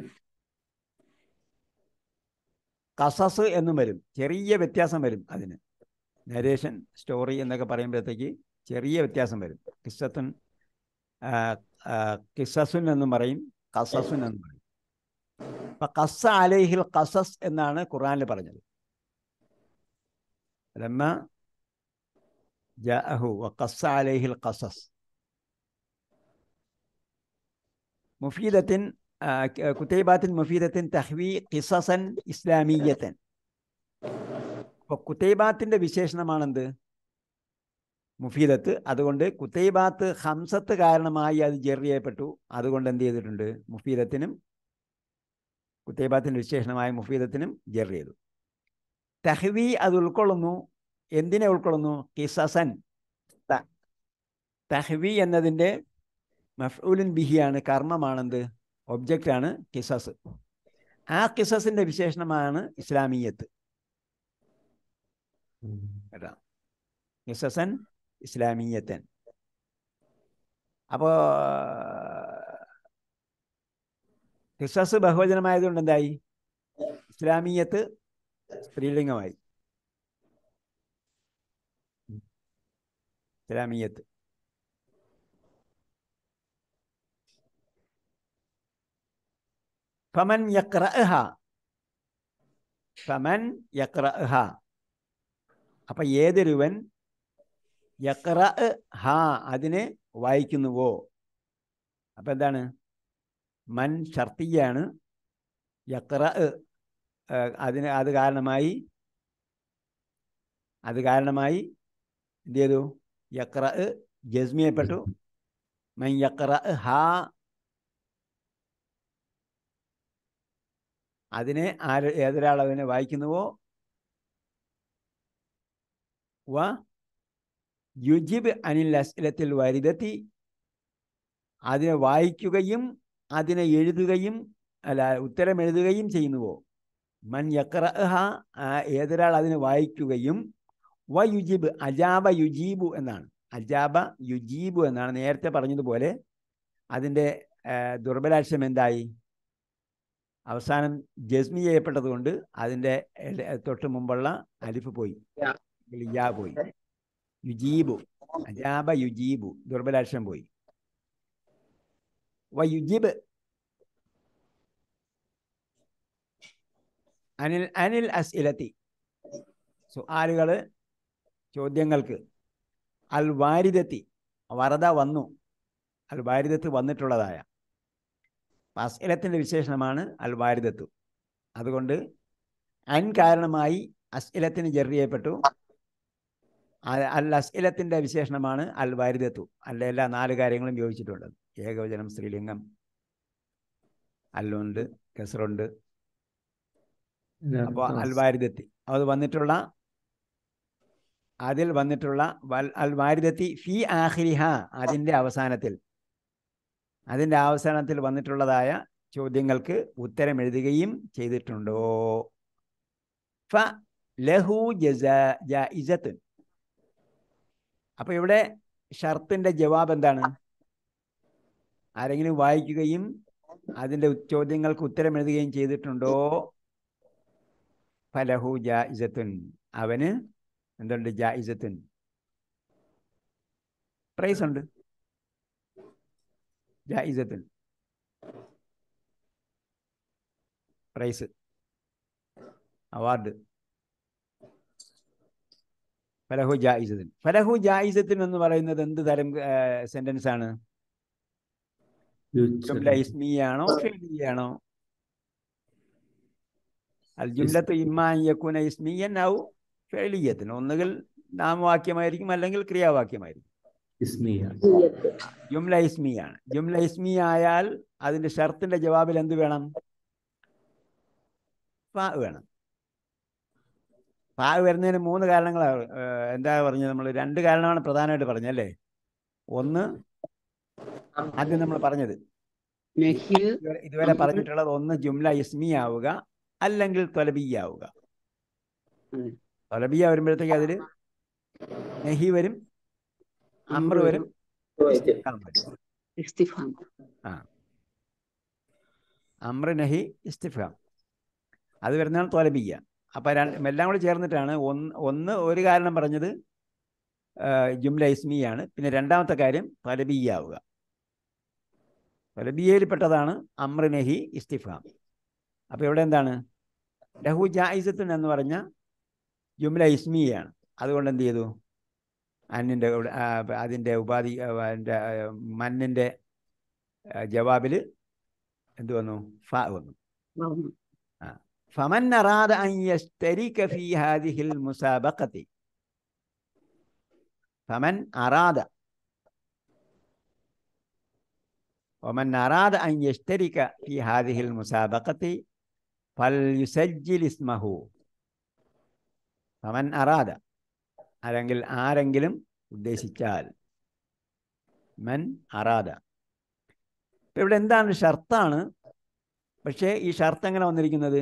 കസസ് എന്നും വരും ചെറിയ വ്യത്യാസം വരും അതിന് നരേഷൻ സ്റ്റോറി എന്നൊക്കെ പറയുമ്പോഴത്തേക്ക് ചെറിയ വ്യത്യാസം വരും കിസ്സത്തുൻ ആ, ആ, കിസ്സസുൻ എന്നും പറയും കസസുൻ എന്നും പറയും അപ്പൊ കസ അലൈഹിൽ കസസ് എന്നാണ് ഖുറാനിൽ പറഞ്ഞത് ലമ്മ ജാഅഹു വഖസ്സ അലൈഹിൽ ഖസസ് മുഫീദത്തിൻ ആ, ക- കുത്തൈബാത്തിൻ മുഫീദത്തിൻ തഹ്വി ഖിസസൻ ഇസ്ലാമീയത്തൻ അപ്പോൾ കുത്തൈബാത്തിന്റെ വിശേഷണമാണെന്ത് മുഫീദത്ത് അതുകൊണ്ട് കുത്തൈബാത്ത് ഹംസത്ത് കാരണമായി അത് ജെറി ചെയ്യപ്പെട്ടു അതുകൊണ്ട് എന്ത് ചെയ്തിട്ടുണ്ട് മുഫീദത്തിനും കുത്തൈബാത്തിന്റെ വിശേഷണമായ മുഫീദത്തിനും ജെറി ചെയ്തു തഹ്വി അത് ഉൾക്കൊള്ളുന്നു എന്തിനെ ഉൾക്കൊള്ളുന്നു കിസസൻ ത- തഹ്വി എന്നതിൻ്റെ മഫ്ഊലുൻ ബിഹിയാണ് കർമ്മമാണെന്ത് ഒബ്ജക്റ്റ് ആണ് കിസസ് ആ കിസസിന്റെ വിശേഷണമാണ് ഇസ്ലാമീയത്ത് കേട്ടോ കിസസൻ ഇസ്ലാമീയത്തൻ അപ്പോ കിസസ് ബഹുവചനമായതുകൊണ്ട് എന്തായി ഇസ്ലാമീയത്ത് സ്ത്രീലിംഗമായി ഇസ്ലാമീയത്ത് ഫമൻ യക്രഅഹ ഫമൻ യക്രഅഹ അപ്പൊ ഏതൊരുവൻ യക്ര ഹ അതിനെ വായിക്കുന്നുവോ അപ്പൊ എന്താണ് മൻ ഷർത്തിയാണ് യക്ര അതിന് അത് കാരണമായി അത് കാരണമായി എന്ത് ചെയ്തു യക്ര ജസ്മിയപ്പെട്ടു മൻ യക്ര ഹ അതിനെ ആര് ഏതൊരാൾ അതിനെ വായിക്കുന്നുവോ വ യുജിബ് അനിൽ അസ്ലത്തിൽ വരിതത്തി അതിനെ വായിക്കുകയും അതിനെ എഴുതുകയും അല്ല ഉത്തരം എഴുതുകയും ചെയ്യുന്നുവോ മൻ യക്രഹ ഏതൊരാൾ അതിനെ വായിക്കുകയും വ യുജീബ് അജാബ യുജീബു എന്നാണ് അജാബ യുജീബു എന്നാണ് നേരത്തെ പറഞ്ഞതുപോലെ അതിൻ്റെ ആ, ദുർബലാക്ഷം എന്തായി അവസാനം ജസ്മി ചെയ്യപ്പെട്ടത് കൊണ്ട് അതിൻ്റെ എല- തൊട്ട് മുമ്പുള്ള അലിഫ് പോയി യാ. അല്ലെങ്കിൽ യാ പോയി യുജീബു അജാബ യുജീബു ദുർബലാക്ഷം പോയി വ യുജീബ് അനിൽ അനിൽ അസ്ഇലത്തി സുആലുകൾ ചോദ്യങ്ങൾക്ക് അൽ വാരിദത്തി വറദ വന്നു അൽ വാരിദത്ത് വന്നിട്ടുള്ളതായ അസ്ഇലത്തിൻ്റെ വിശേഷണമാണ് അൽ വാരിദത്തു അതുകൊണ്ട് അൻ കാരണമായി അസ്ഇലത്തിന് ജെർ ചെയ്യപ്പെട്ടു അ- അൽ അസ്ഇലത്തിൻ്റെ വിശേഷണമാണ് അൽ വാരിദത്തു അല്ല എല്ലാ നാല് കാര്യങ്ങളും യോജിച്ചിട്ടുണ്ട് ഏകവചനം സ്ത്രീലിംഗം അല്ലുണ്ട് കെസറുണ്ട് അപ്പോൾ അൽ വാരിദത്തി അത് വന്നിട്ടുള്ള അതിൽ വന്നിട്ടുള്ള വൽ അൽ വാരിദത്തി ഫി ആഖിരിഹ അതിൻ്റെ അവസാനത്തിൽ അതിൻ്റെ അവസാനത്തിൽ വന്നിട്ടുള്ളതായ ചോദ്യങ്ങൾക്ക് ഉത്തരം എഴുതുകയും ചെയ്തിട്ടുണ്ടോ ഫ ലഹു ജസ ജായിസത്തുൻ അപ്പോൾ ഇവിടെ ഷർത്തിൻ്റെ ജവാബ് എന്താണ് ആരെങ്കിലും വായിക്കുകയും അതിൻ്റെ ഉ- ചോദ്യങ്ങൾക്ക് ഉത്തരം എഴുതുകയും ചെയ്തിട്ടുണ്ടോ ഫലഹു ജായിസത്തുൻ അവന് എന്തുണ്ട് ജായിസത്തുൻ പ്രൈസ് ഉണ്ട് ജായിസത്തുൻ പ്രൈസ് അവാർഡ് ഫലഹു ജായിസത്തിൻ ഫലഹു ജായിസത്തിൻ എന്ന് പറയുന്നത് എന്ത് തരം സെന്റൻസ് ആണ് ജുംല ഇസ്മിയാണോ ഫിലിയാണോ അൽ ജുംലത്ത് ഇമ്മാൻ യക്കുന ഇസ്മിയൻ ഔ ഫെലിയത്തിന് ഒന്നുകിൽ നാമവാക്യമായിരിക്കും അല്ലെങ്കിൽ ക്രിയാവാക്യമായിരിക്കും ഇസ്മിയ നിയ്യത്ത്. ജുംല ഇസ്മിയാണ് ജുംല ഇസ്മി ആയാൽ അതിന്റെ ഷർത്തിന്റെ ജവാബിൽ എന്ത് വേണം ഫാ വേണം ഫാ വരുന്നതിന് മൂന്ന് കാരണങ്ങളാണ് ഏഹ്, എന്താ പറഞ്ഞത് നമ്മൾ രണ്ട് കാരണമാണ് പ്രധാനമായിട്ട് പറഞ്ഞല്ലേ ഒന്ന് ആദ്യം നമ്മൾ പറഞ്ഞത് നഹി ഇതുവരെ- ഇതുവരെ പറഞ്ഞിട്ടുള്ളത് ഒന്ന് ജുംല ഇസ്മി ആവുക അല്ലെങ്കിൽ തൊലബിയ ആവുക ഉം. തൊലബിയ വരുമ്പോഴത്തേക്ക് അതിൽ നെഹി വരും അമ്ര വരും ചോദിച്ചു. ഇസ്തിഫാം വരും ഇസ്തിഫാം അമ്ര നഹി ഇസ്തിഫാം അത് വരുന്നതാണ് തൊലബിയ അപ്പം രണ്ട് എല്ലാം കൂടി ചേർന്നിട്ടാണ് ഒന്ന് ഒന്ന് ഒരു കാരണം പറഞ്ഞത് ആ, ജുംല ഇസ്മിയാണ് പിന്നെ രണ്ടാമത്തെ കാര്യം തൊലബിയ ആവുക തൊലബിയയിൽപ്പെട്ടതാണ് അമ്ര നഹി ഇസ്തിഫാം അപ്പോൾ ഇവിടെ എന്താണ് ലഹു ജായിസത്തുൻ എന്ന് പറഞ്ഞ ജുംല ഇസ്മിയാണ് അതുകൊണ്ട് എന്ത് ചെയ്തു അന്നിൻ്റെ അതിൻ്റെ ഉപാധി ആ, അതിൻ്റെ ആ, മന്നിൻ്റെ ജവാബിൽ എന്ത് വന്നു ഫ വന്നു വന്നു. فمن أراد أن يشترك في هذه المسابقة فمن أراد ومن أراد أن يشترك في هذه المسابقة فليسجل اسمه فمن أراد അല്ലെങ്കിൽ ആരെങ്കിലും ഉദ്ദേശിച്ചാൽ മൻ അറാദ ഇപ്പം ഇവിടെ എന്താണ് ഷർത്താണ് പക്ഷേ ഈ ഷർത്ത് എങ്ങനെ വന്നിരിക്കുന്നത്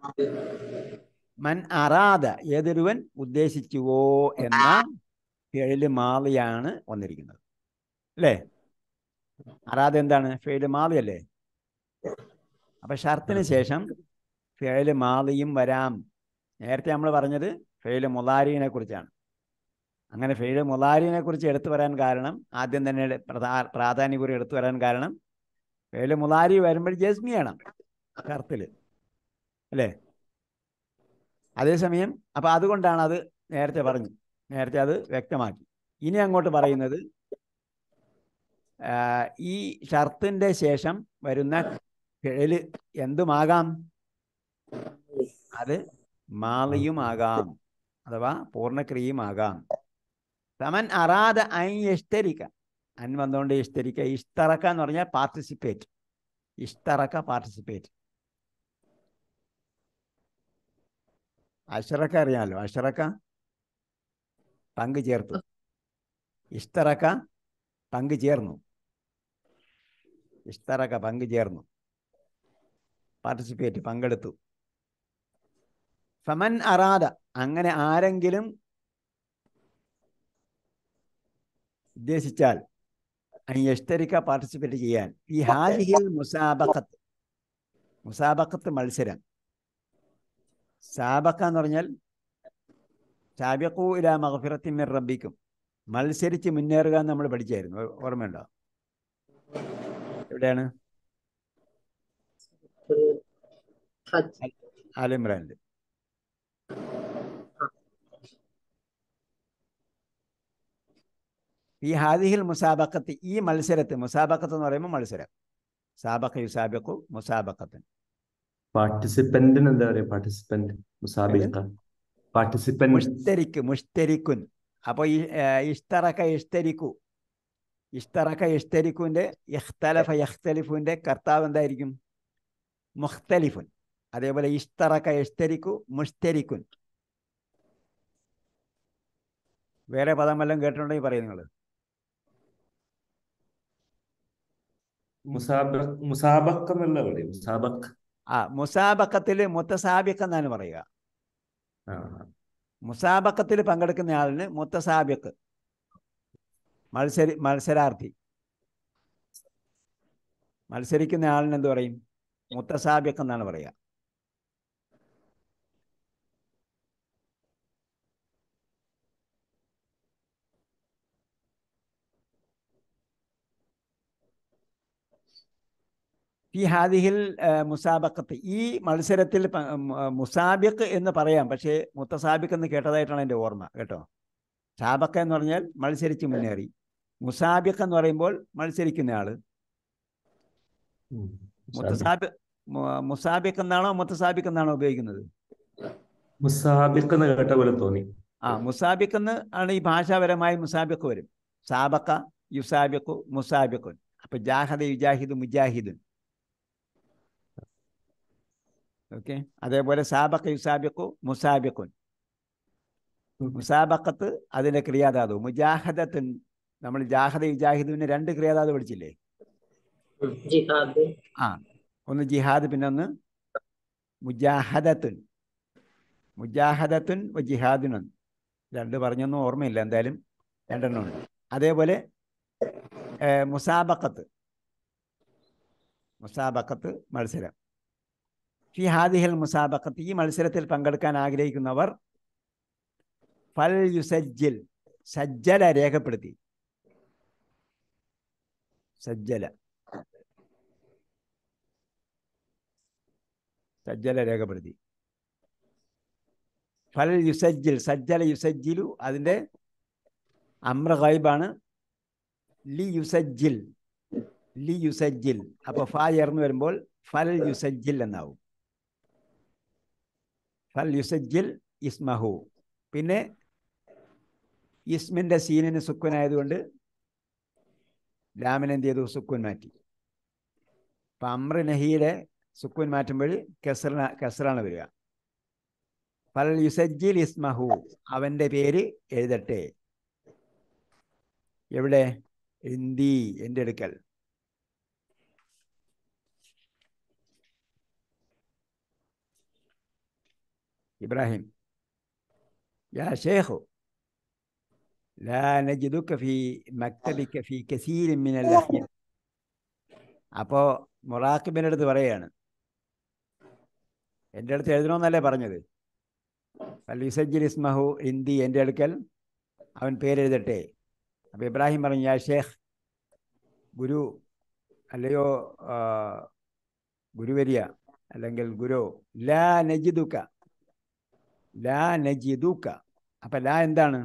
മൻ അറാദ ഏതൊരുവൻ ഉദ്ദേശിച്ചുവോ എന്ന ഫെയില് മാളിയാണ് വന്നിരിക്കുന്നത് അല്ലേ അറാദ എന്താണ് ഫെയില് മാളിയല്ലേ അപ്പൊ ഷർത്തിന് ശേഷം ഫെയില് മാളിയും വരാം നേരത്തെ നമ്മൾ പറഞ്ഞത് ഫെയില് മുലാരിനെ കുറിച്ചാണ് അങ്ങനെ ഫെയില് മുലാരിനെ കുറിച്ച് എടുത്തു വരാൻ കാരണം ആദ്യം തന്നെ പ്രധാ പ്രാധാന്യപൂർവ്വം എടുത്തു വരാൻ കാരണം ഫെയില് മുലാരി വരുമ്പോൾ ജസ്മിയാണ് ഷർത്തിൽ അല്ലേ അതേസമയം അപ്പം അതുകൊണ്ടാണ് അത് നേരത്തെ പറഞ്ഞു നേരത്തെ അത് വ്യക്തമാക്കി ഇനി അങ്ങോട്ട് പറയുന്നത് ആ, ഈ ഷർത്തിൻ്റെ ശേഷം വരുന്ന കിഴല് എന്തുമാകാം അത് മാളിയുമാകാം അഥവാ പൂർണ്ണക്രിയയുമാകാം സമൻ അറാദ ഐ ഇഷ്തരിക്ക അൻ വന്നുകൊണ്ട് ഇഷ്തരിക്ക ഇഷ്തറക്ക എന്ന് പറഞ്ഞാൽ പാർട്ടിസിപ്പേറ്റ് ഇഷ്തറക്ക പാർട്ടിസിപ്പേറ്റ് അഷറക്ക അറിയാമല്ലോ അഷറക്ക പങ്ക് ചേർത്തു ഇഷ്തറക്ക പങ്ക് ചേർന്നു ഇഷ്തറക പങ്കുചേർന്നു പാർട്ടിസിപ്പേറ്റ് പങ്കെടുത്തു ഫമൻ അറാദ അങ്ങനെ ആരെങ്കിലും ഉദ്ദേശിച്ചാൽ യഷ്തരിക്ക പാർട്ടിസിപ്പേറ്റ് ചെയ്യാൻ ഈ ഹാജിഹിൽ മുസാബക്കത്ത് മുസാബക്കത്ത് മത്സരം സാബക്ക എന്ന് പറഞ്ഞാൽ സാബിഖു ഇല മഗ്ഫിറത്തിൻ മിർ റബ്ബിക്കും മത്സരിച്ച് മുന്നേറുക എന്ന് നമ്മൾ പഠിച്ചായിരുന്നു ഓ- ഓർമ്മയുണ്ടോ എവിടെയാണ് ഹജ്ജ് ആലിമ്രാനിൽ ഈ ഹാദിഹിൽ മുസാബക്കത്ത് ഈ മത്സരത്ത് മുസാബക്കത്ത് എന്ന് പറയുമ്പോൾ മത്സരം സാബക്ക യുസാബിഖു മുസാബക്കത്ത് പാർട്ടിസിപ്പന്റിന് എന്താ പറയാ പാർട്ടിസിപ്പന്റ് മുസാബിക്ക പാർട്ടിസിപ്പന്റ് മുഷ്തരിക്ക് മുഷ്തരിക്കുൻ അപ്പോൾ ഈ ഏർ, ഇഷ്തറക്ക ഇഷ്തരിക്കു ഇഷ്തറക്ക ഇഷ്തരിക്കുവിന്റെ ഇഖ്തലഫ യഖ്തലിഫുവിന്റെ കർത്താവ് എന്തായിരിക്കും മുഖ്തലിഫുൻ അതേപോലെ ഇഷ്തറക്ക ഇഷ്തരിക്കു മുഷ്തരിക്കുൻ വേറെ പദം വല്ലതും കേട്ടിട്ടുണ്ടെങ്കിൽ പറയും നിങ്ങൾ മുസാബ മുസാബക്ക എന്നല്ല പറയും മുസാബക്ക് ആ മുസാബക്കത്തിൽ മുത്തസാബിക്ക് എന്നാണ് പറയുക ആ മുസാബക്കത്തിൽ പങ്കെടുക്കുന്ന ആളിന് മുത്തസാബിക്ക് മത്സരി മത്സരാർത്ഥി മത്സരിക്കുന്ന ആളിന് എന്ത് പറയും മുത്തസാബിക്ക് എന്നാണ് പറയുക ഈ ഹാദിഹിൽ മുസാബക്കത്ത് ഈ മത്സരത്തിൽ പ- മ- മുസാബിക്ക് എന്ന് പറയാം പക്ഷേ മുത്തസാബിക്ക് എന്ന് കേട്ടതായിട്ടാണ് എൻ്റെ ഓർമ്മ കേട്ടോ സാബക്ക എന്ന് പറഞ്ഞാൽ മത്സരിച്ച് മുന്നേറി മുസാബിക്ക് എന്ന് പറയുമ്പോൾ മത്സരിക്കുന്ന ആള് ഉം. മുത്തസാബി മു- മുസാബിക്ക് എന്നാണോ മുത്തസാബിക്ക് എന്നാണോ ഉപയോഗിക്കുന്നത് മുസാബിക്ക് എന്ന് കേട്ട പോലെ തോന്നി ആ മുസാബിക്ക് എന്ന് ആണ് ഈ ഭാഷാപരമായി മുസാബിക്ക് വരും സാബക്ക യുസാബിക്കു മുസാബിക്കുൻ അപ്പൊ ജാഹദ യുജാഹിദ് മുജാഹിദുൻ ഓക്കെ അതേപോലെ സാബക്ക യുസാബിക്കു മുസാബിക്കുൻ ഉം. മുസാബക്കത്ത് അതിന്റെ ക്രിയാധാതു മുജാഹദത്തുൻ നമ്മൾ ജാഹദ യുജാഹിദുവിന് രണ്ട് ക്രിയാധാതു പഠിച്ചില്ലേ ഉം. ജിഹാദ് ആ ഒന്ന് ജിഹാദ് പിന്നെ ഒന്ന് മുജാഹദത്തുൻ മുജാഹദത്തുൻ വ ജിഹാദുൻ രണ്ട് പറഞ്ഞൊന്നും ഓർമ്മയില്ല എന്തായാലും രണ്ടെണ്ണം ഉണ്ട് അതേപോലെ ഏ, മുസാബക്കത്ത് മുസാബക്കത്ത് മത്സരം ഫി ഹാദിഹൽ മുസാബക്കത്ത് ഈ മത്സരത്തിൽ പങ്കെടുക്കാൻ ആഗ്രഹിക്കുന്നവർ ഫൽ യുസജ്ജിൽ സജ്ജല രേഖപ്പെടുത്തി സജ്ജല സജ്ജല രേഖപ്പെടുത്തി ഫൽ യുസജ്ജിൽ സജ്ജല യുസജ്ജിലു അതിൻ്റെ അമ്ര ഗൈബാണ് ലി യുസജ്ജിൽ ലി യുസജ്ജിൽ അപ്പോൾ ഫ ചേർന്ന് വരുമ്പോൾ ഫൽ യുസജ്ജിൽ എന്നാവും ഫൽ യുസജ്ജിൽ ഇസ്മഹു പിന്നെ ഇസ്മിൻ്റെ സീനിന് സുക്കുനായതുകൊണ്ട് ലാമിന് എന്ത് ചെയ്തു സുക്കുൻ മാറ്റി അപ്പം അമ്ര നഹിയുടെ സുക്കുൻ മാറ്റുമ്പോൾ കെസറിന കെസറാണ് വരിക ഫൽ യുസജ്ജിൽ ഇസ്മഹു അവൻ്റെ പേര് എഴുതട്ടെ എവിടെ എന്തി എൻ്റെ അടുക്കൽ ഇബ്രാഹിം യാ ഷേഖു ലാ നജിദുക ഫി മക്തബിക ഫി കസീരിൻ മിനൽ അഹ്യ അപ്പോൾ മൊറാക്കിബിൻ്റെ അടുത്ത് പറയാണ് എൻ്റെ അടുത്ത് എഴുതണമെന്നല്ലേ പറഞ്ഞത് ഫലിസജ്ജിൽ ഇസ്മഹു ഇന്ദി എൻ്റെ അടുക്കൽ അവൻ പേരെഴുതട്ടെ അപ്പോൾ ഇബ്രാഹിം പറഞ്ഞു യാ ഷേഖ് ഗുരു അല്ലയോ ആ, ഗുരുവരിയ അല്ലെങ്കിൽ ഗുരു ലാ നജിദുക ലാ നജിദുക അപ്പം ലാ എന്താണ്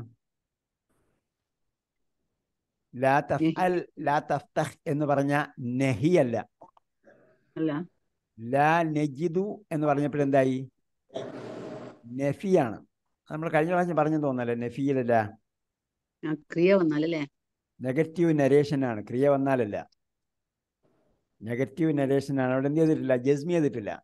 ലാ തഫ്അൽ ലാ തഫ്തഹ് എന്ന് പറഞ്ഞ നഹിയല്ല അല്ല ലാ നജിദു എന്ന് പറഞ്ഞപ്പോൾ എന്തായി നഫിയാണ് നമ്മൾ കഴിഞ്ഞ പ്രാവശ്യം പറഞ്ഞു തോന്നല്ലേ നഫിയിലല്ല ആ ക്രിയ വന്നാലല്ലേ നെഗറ്റീവ് നരേഷനാണ് ക്രിയ വന്നാലല്ല നെഗറ്റീവ് നരേഷനാണ് അവിടെ എന്ത് ചെയ്തിട്ടില്ല ജസ്മി ചെയ്തിട്ടില്ല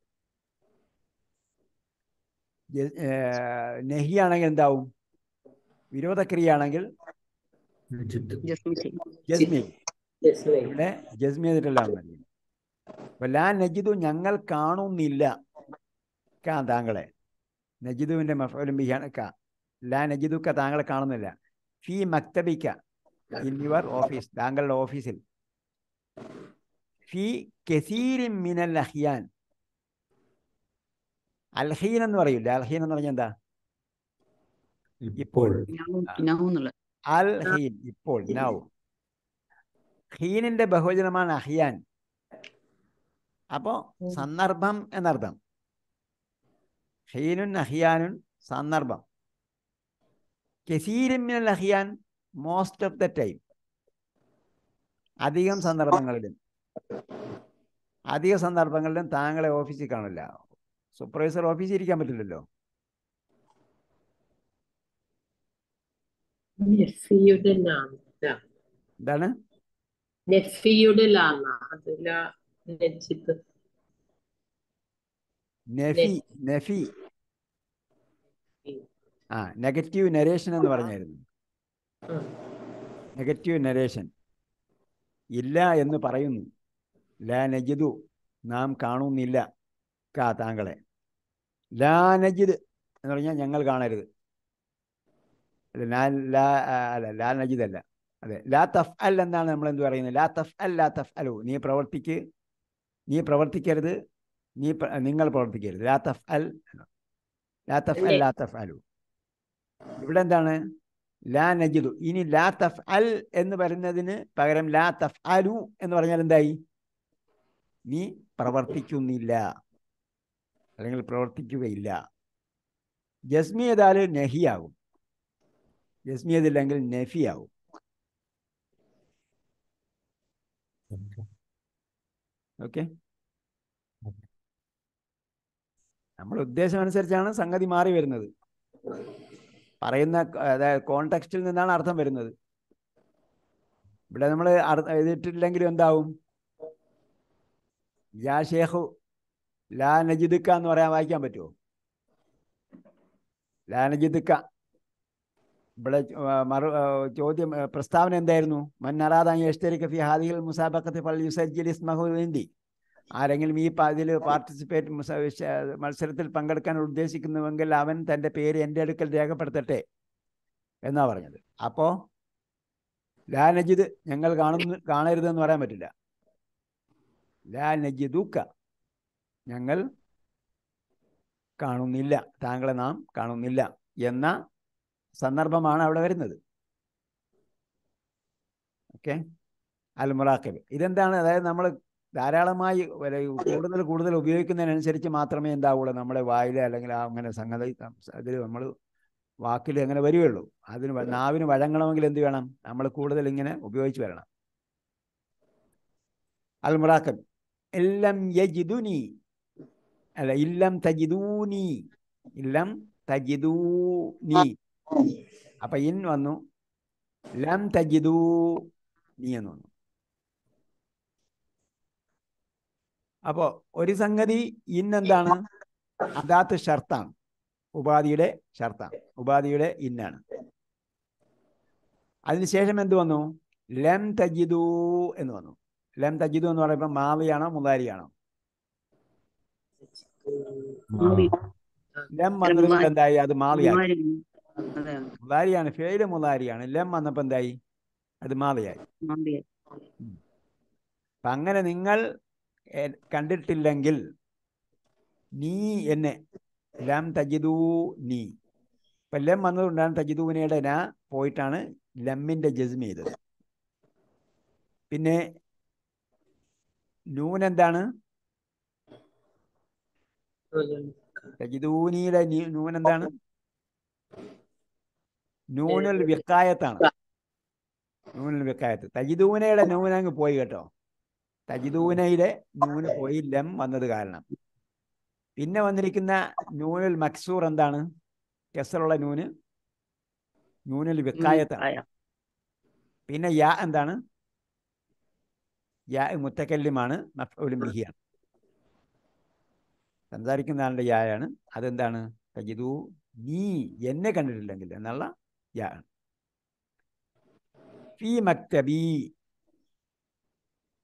ജ- ഏർ നെഹിയാണെങ്കിൽ എന്താവും വിരോധക്രിയ ആണെങ്കിൽ നജിദ്. ജസ്മി ചെയ്യും ജസ്മി ജസ്മൈ ഇവിടെ ജസ്മി ചെയ്തിട്ടല്ല വന്നിരിക്കുന്നത് അപ്പൊ ലാ നജിദു ഞങ്ങൾ കാണുന്നില്ല കാ താങ്കളെ നജിദുവിന്റെ മഫലും ബിഹാണ് കാ ലാ നജിദുക്ക താങ്കളെ കാണുന്നില്ല ഫി മക്തബിക്ക ഇൻ യുവർ ഓഫീസ് താങ്കളുടെ ഓഫീസിൽ ഫി കസീരിൻ മിനൽ അഹിയാൻ അൽഹീൻ എന്ന് പറയില്ല അൽഹീൻ എന്ന് പറഞ്ഞാൽ എന്താ ഇപ്പോൾ ഞാവുന്നുള്ള അൽ ഹീൻ ഇപ്പോൾ നൗ ഹീനിന്റെ ബഹുവചനമാണ് അഹിയാൻ അപ്പോ സന്ദർഭം എന്നർത്ഥം ഹീനുൻ അഹിയാനുൻ സന്ദർഭം കെസീരമ്മിനൽ അഹിയാൻ മോസ്റ്റ് ഓഫ് ദ ടൈം അധികം സന്ദർഭങ്ങളിലും അധിക സന്ദർഭങ്ങളിലും താങ്കളെ ഓഫീസിൽ കാണില്ല സൂപ്പർവൈസർ ഓഫീസിൽ ഇരിക്കാൻ പറ്റില്ലല്ലോ നെഫിയുടെ ലാം എന്താണ് നെഫിയുടെ ലാമ അതില നെജിത്ത് നെഫി നെഫി ആ നെഗറ്റീവ് നരേഷൻ എന്ന് പറഞ്ഞായിരുന്നു നെഗറ്റീവ് നരേഷൻ ഇല്ല എന്ന് പറയുന്നു ലാ നജിദു നാം കാണുന്നില്ല കാ താങ്കളെ ലാ നജിദ് എന്ന് പറഞ്ഞാൽ ഞങ്ങൾ കാണരുത് അല്ല ലാ ലാ ആ, അല്ല ലാ നജിദ് അല്ല അതെ ലാ തഫ് അൽ എന്നാണ് നമ്മൾ എന്ത് പറയുന്നത് ലാ തഫ് അൽ ലാ തഫ് അലു നീ പ്രവർത്തിക്ക് നീ പ്രവർത്തിക്കരുത് നീ പ്ര- നിങ്ങൾ പ്രവർത്തിക്കരുത് ലാ തഫ് അൽ ലാ തഫ് അൽ ലാ തഫ് അലു ഇവിടെ എന്താണ് ലാ നജിദു ഇനി ലാ തഫ് അൽ എന്ന് പറയുന്നതിന് പകരം ലാ തഫ് അലു എന്ന് പറഞ്ഞാൽ എന്തായി നീ പ്രവർത്തിക്കുന്നില്ല അല്ലെങ്കിൽ പ്രവർത്തിക്കുകയില്ല ജസ്മി ചെയ്താൽ നഹിയാകും ജസ്മി ചെയ്തില്ലെങ്കിൽ നഫിയാകും ഓക്കെ നമ്മുടെ ഉദ്ദേശം അനുസരിച്ചാണ് സംഗതി മാറി വരുന്നത് പറയുന്ന അതായത് കോണ്ടെക്സ്റ്റിൽ നിന്നാണ് അർത്ഥം വരുന്നത് ഇവിടെ നമ്മൾ എഴുതിയിട്ടില്ലെങ്കിലും എന്താവും യാ ഷേഖു ലാ നജിദുക്ക എന്ന് പറയാൻ വായിക്കാൻ പറ്റുമോ ലാ നജിദുക്ക ഇവിടെ ആ, മറു ആ, ചോദ്യം ആ, പ്രസ്താവന എന്തായിരുന്നു മന്നറാദാൻ യഷ്തരിക ഫി ഹാദിഹിൽ മുസാബക്കത്ത് ഫൽ യുസജ്ജിൽ ഇസ്മഹു വേണ്ടി ആരെങ്കിലും ഈ ഇതിൽ പാർട്ടിസിപ്പേറ്റ് മുസ- വിശ- മത്സരത്തിൽ പങ്കെടുക്കാൻ ഉദ്ദേശിക്കുന്നുവെങ്കിൽ അവൻ തൻ്റെ പേര് എൻ്റെ അടുക്കൽ രേഖപ്പെടുത്തട്ടെ എന്നാ പറഞ്ഞത് അപ്പോ ലാ നജിദ് ഞങ്ങൾ കാണുന്നു കാണരുതെന്ന് പറയാൻ പറ്റില്ല ലാ നജിദുക്ക ഞങ്ങൾ കാണുന്നില്ല താങ്കളെ നാം കാണുന്നില്ല എന്ന സന്ദർഭമാണ് അവിടെ വരുന്നത് ഓക്കെ അൽ മുറാഖിബ് ഇതെന്താണ് അതായത് നമ്മൾ ധാരാളമായി വരെ കൂടുതൽ കൂടുതൽ ഉപയോഗിക്കുന്നതിനനുസരിച്ച് മാത്രമേ എന്താവുള്ളൂ നമ്മുടെ വായിൽ അല്ലെങ്കിൽ ആ അങ്ങനെ സംഗതി അതിൽ നമ്മൾ വാക്കിൽ അങ്ങനെ വരികയുള്ളൂ അതിന് വ- നാവിന് വഴങ്ങണമെങ്കിൽ എന്ത് വേണം നമ്മൾ കൂടുതൽ ഇങ്ങനെ ഉപയോഗിച്ച് വരണം അൽ മുറാഖിബ് ഇല്ലം യജിദുനി അല്ല ഇല്ലം തജിദൂനി ഇല്ലം തജിദൂനി അപ്പൊ ഇൻ വന്നു ലം തജിദൂ നീ എന്ന് വന്നു അപ്പോ ഒരു സംഗതി ഇൻ എന്താണ് അദാത്ത് ഷർത്താണ് ഉപാധിയുടെ ഷർത്താണ് ഉപാധിയുടെ ഇന്നാണ് അതിനുശേഷം എന്ത് വന്നു ലം തജിദൂ എന്ന് വന്നു ലം തജിദു എന്ന് പറയുമ്പോൾ മാവിയാണോ മുതാരിയാണോ ലം വന്നതുകൊണ്ട് എന്തായി അത് മാവിയായി അതെ മുതാരിയാണ് ഫേല് മുതാരിയാണ് ലം വന്നപ്പോ എന്തായി അത് മാവിയായി മാറിയ അപ്പൊ അങ്ങനെ നിങ്ങൾ എ- കണ്ടിട്ടില്ലെങ്കിൽ നീ എന്നെ ലം തജിദൂ നീ ഇപ്പൊ ലം വന്നതുകൊണ്ടാണ് തജിദൂനയുടെ ന പോയിട്ടാണ് ലമ്മിന്റെ ജസ്മ ചെയ്തത് പിന്നെ നൂൻ എന്താണ് തജിദൂനിയുടെ നീ- നൂൻ എന്താണ് നൂനുൽ വിക്കായത്താണ് നൂനുൽ വിക്കായത്ത് തജിദൂനയുടെ നൂൻ അങ്ങ് പോയി കേട്ടോ തജിദൂനയുടെ നൂന് പോയി ലം വന്നത് കാരണം പിന്നെ വന്നിരിക്കുന്ന നൂനുൽ മക്സൂർ എന്താണ് കെസറുള്ള നൂന് നൂനുൽ വിക്കായത്താണ് പിന്നെ യാ എന്താണ് യാ മുത്തക്കല്ലിമാണ് മഫ്ഊലും ബിഹിയാണ് സംസാരിക്കുന്ന ആളുടെ യായാണ് അതെന്താണ് തജിദു നീ എന്നെ കണ്ടിട്ടില്ലെങ്കിൽ എന്നുള്ള യാ ആണ് ഫി മക്തബി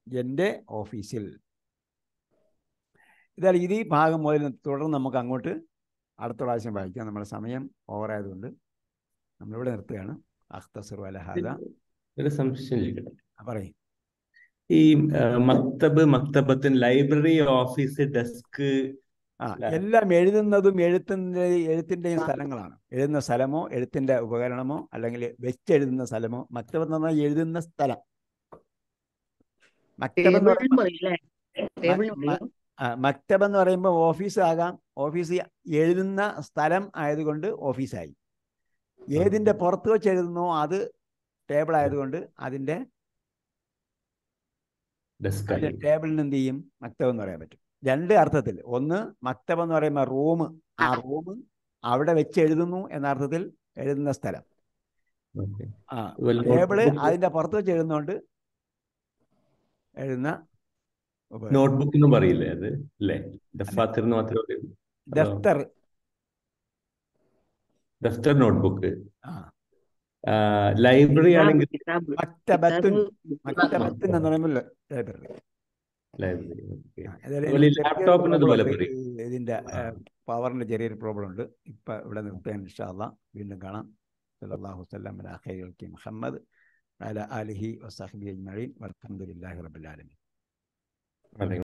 എൻ്റെ ഓഫീസിൽ ഇതായാലും ഇത് ഈ ഭാഗം മുതൽ തുടർന്ന് നമുക്ക് അങ്ങോട്ട് അടുത്ത പ്രാവശ്യം വായിക്കാം നമ്മുടെ സമയം ഓവറായതുകൊണ്ട് നമ്മളിവിടെ നിർത്തുകയാണ് അഖ്തസർ വലഹാദ ഒരു സംശയം ചോദിക്കട്ടെ പറയും ഈ ആ, മക്തബ് മക്തബത്തിന് ലൈബ്രറി ഓഫീസ് ഡെസ്ക് ആ അല്ല. എല്ലാം എഴുതുന്നതും എഴുത്തിൻ്റെ എഴുത്തിൻ്റെയും സ്ഥലങ്ങളാണ് എഴുതുന്ന സ്ഥലമോ എഴുത്തിൻ്റെ ഉപകരണമോ അല്ലെങ്കിൽ വെച്ചെഴുതുന്ന സ്ഥലമോ മക്തബ് എന്ന് പറഞ്ഞാൽ എഴുതുന്ന സ്ഥലം മക്തബ് എന്ന് ടേബിളിനും പറയുമ്പോൾ പറയില്ലേ ടേബിളിനും മ- പറയും ആ, മക്തബ് എന്ന് പറയുമ്പോൾ ഓഫീസ് ആകാം ഓഫീസ് എഴുതുന്ന സ്ഥലം ആയതുകൊണ്ട് ഓഫീസായി ഏതിൻ്റെ പുറത്ത് വെച്ച് എഴുതുന്നോ അത് ടേബിൾ ആയതുകൊണ്ട് അതിൻ്റെ ഡെസ്ക് അതിൻ്റെ ആയി ടേബിളിന് എന്ത് ചെയ്യും മക്തബ് എന്ന് പറയാൻ പറ്റും രണ്ട് അർത്ഥത്തിൽ ഒന്ന് മക്തബ് എന്ന് പറയുമ്പോൾ റൂം ആ റൂം അവിടെ വെച്ച് എഴുതുന്നു എന്ന അർത്ഥത്തിൽ എഴുതുന്ന സ്ഥലം ഓക്കെ ആ അതുപോലെ ടേബിള് notebook- അതിൻ്റെ പുറത്ത് വെച്ച് എഴുതുന്നതുകൊണ്ട് എഴുതുന്ന ഉപകരണം. നോട്ട്ബുക്ക് എന്ന് പറയില്ലേ അത് അല്ലേ ദഫാത്തിർ എന്ന് മാത്രമേ പറയൂ അതോ ദഫ്തർ ദഫ്തർ നോട്ട്ബുക്ക് ആ ലൈബ്രറി കിതാബ് ആണെങ്കിൽ കിതാബ് മക്തബത്തുൻ കിതാബ് മക്തബത്തുൻ എന്ന് പറയുമ്പോൾ ലൈബ്രറി ലൈബ്രറി ഓക്കെ ആ, ഏതായാലും അതുപോലെ ഈ ചെറിയൊരു ലാപ്ടോപ്പിന് problem ഇതുപോലെ ഉണ്ട്. പറയും ഈ ഇതിന്റെ ആ. പവറിന്റെ ചെറിയൊരു പ്രോബ്ലം ഉണ്ട് ഇപ്പൊ ഇവിടെ നിർത്താൻ ഇൻഷാല്ല വീണ്ടും കാണാം സല്ലല്ലാഹു വസല്ലം അലാ ഖൈറിൽ ഖൽഖി മുഹമ്മദ് അല ആലിഹി വസഹബി അജ്മഈൻ വൽഹംദുലില്ലാഹി റബ്ബിൽ ആലമീൻ അതെ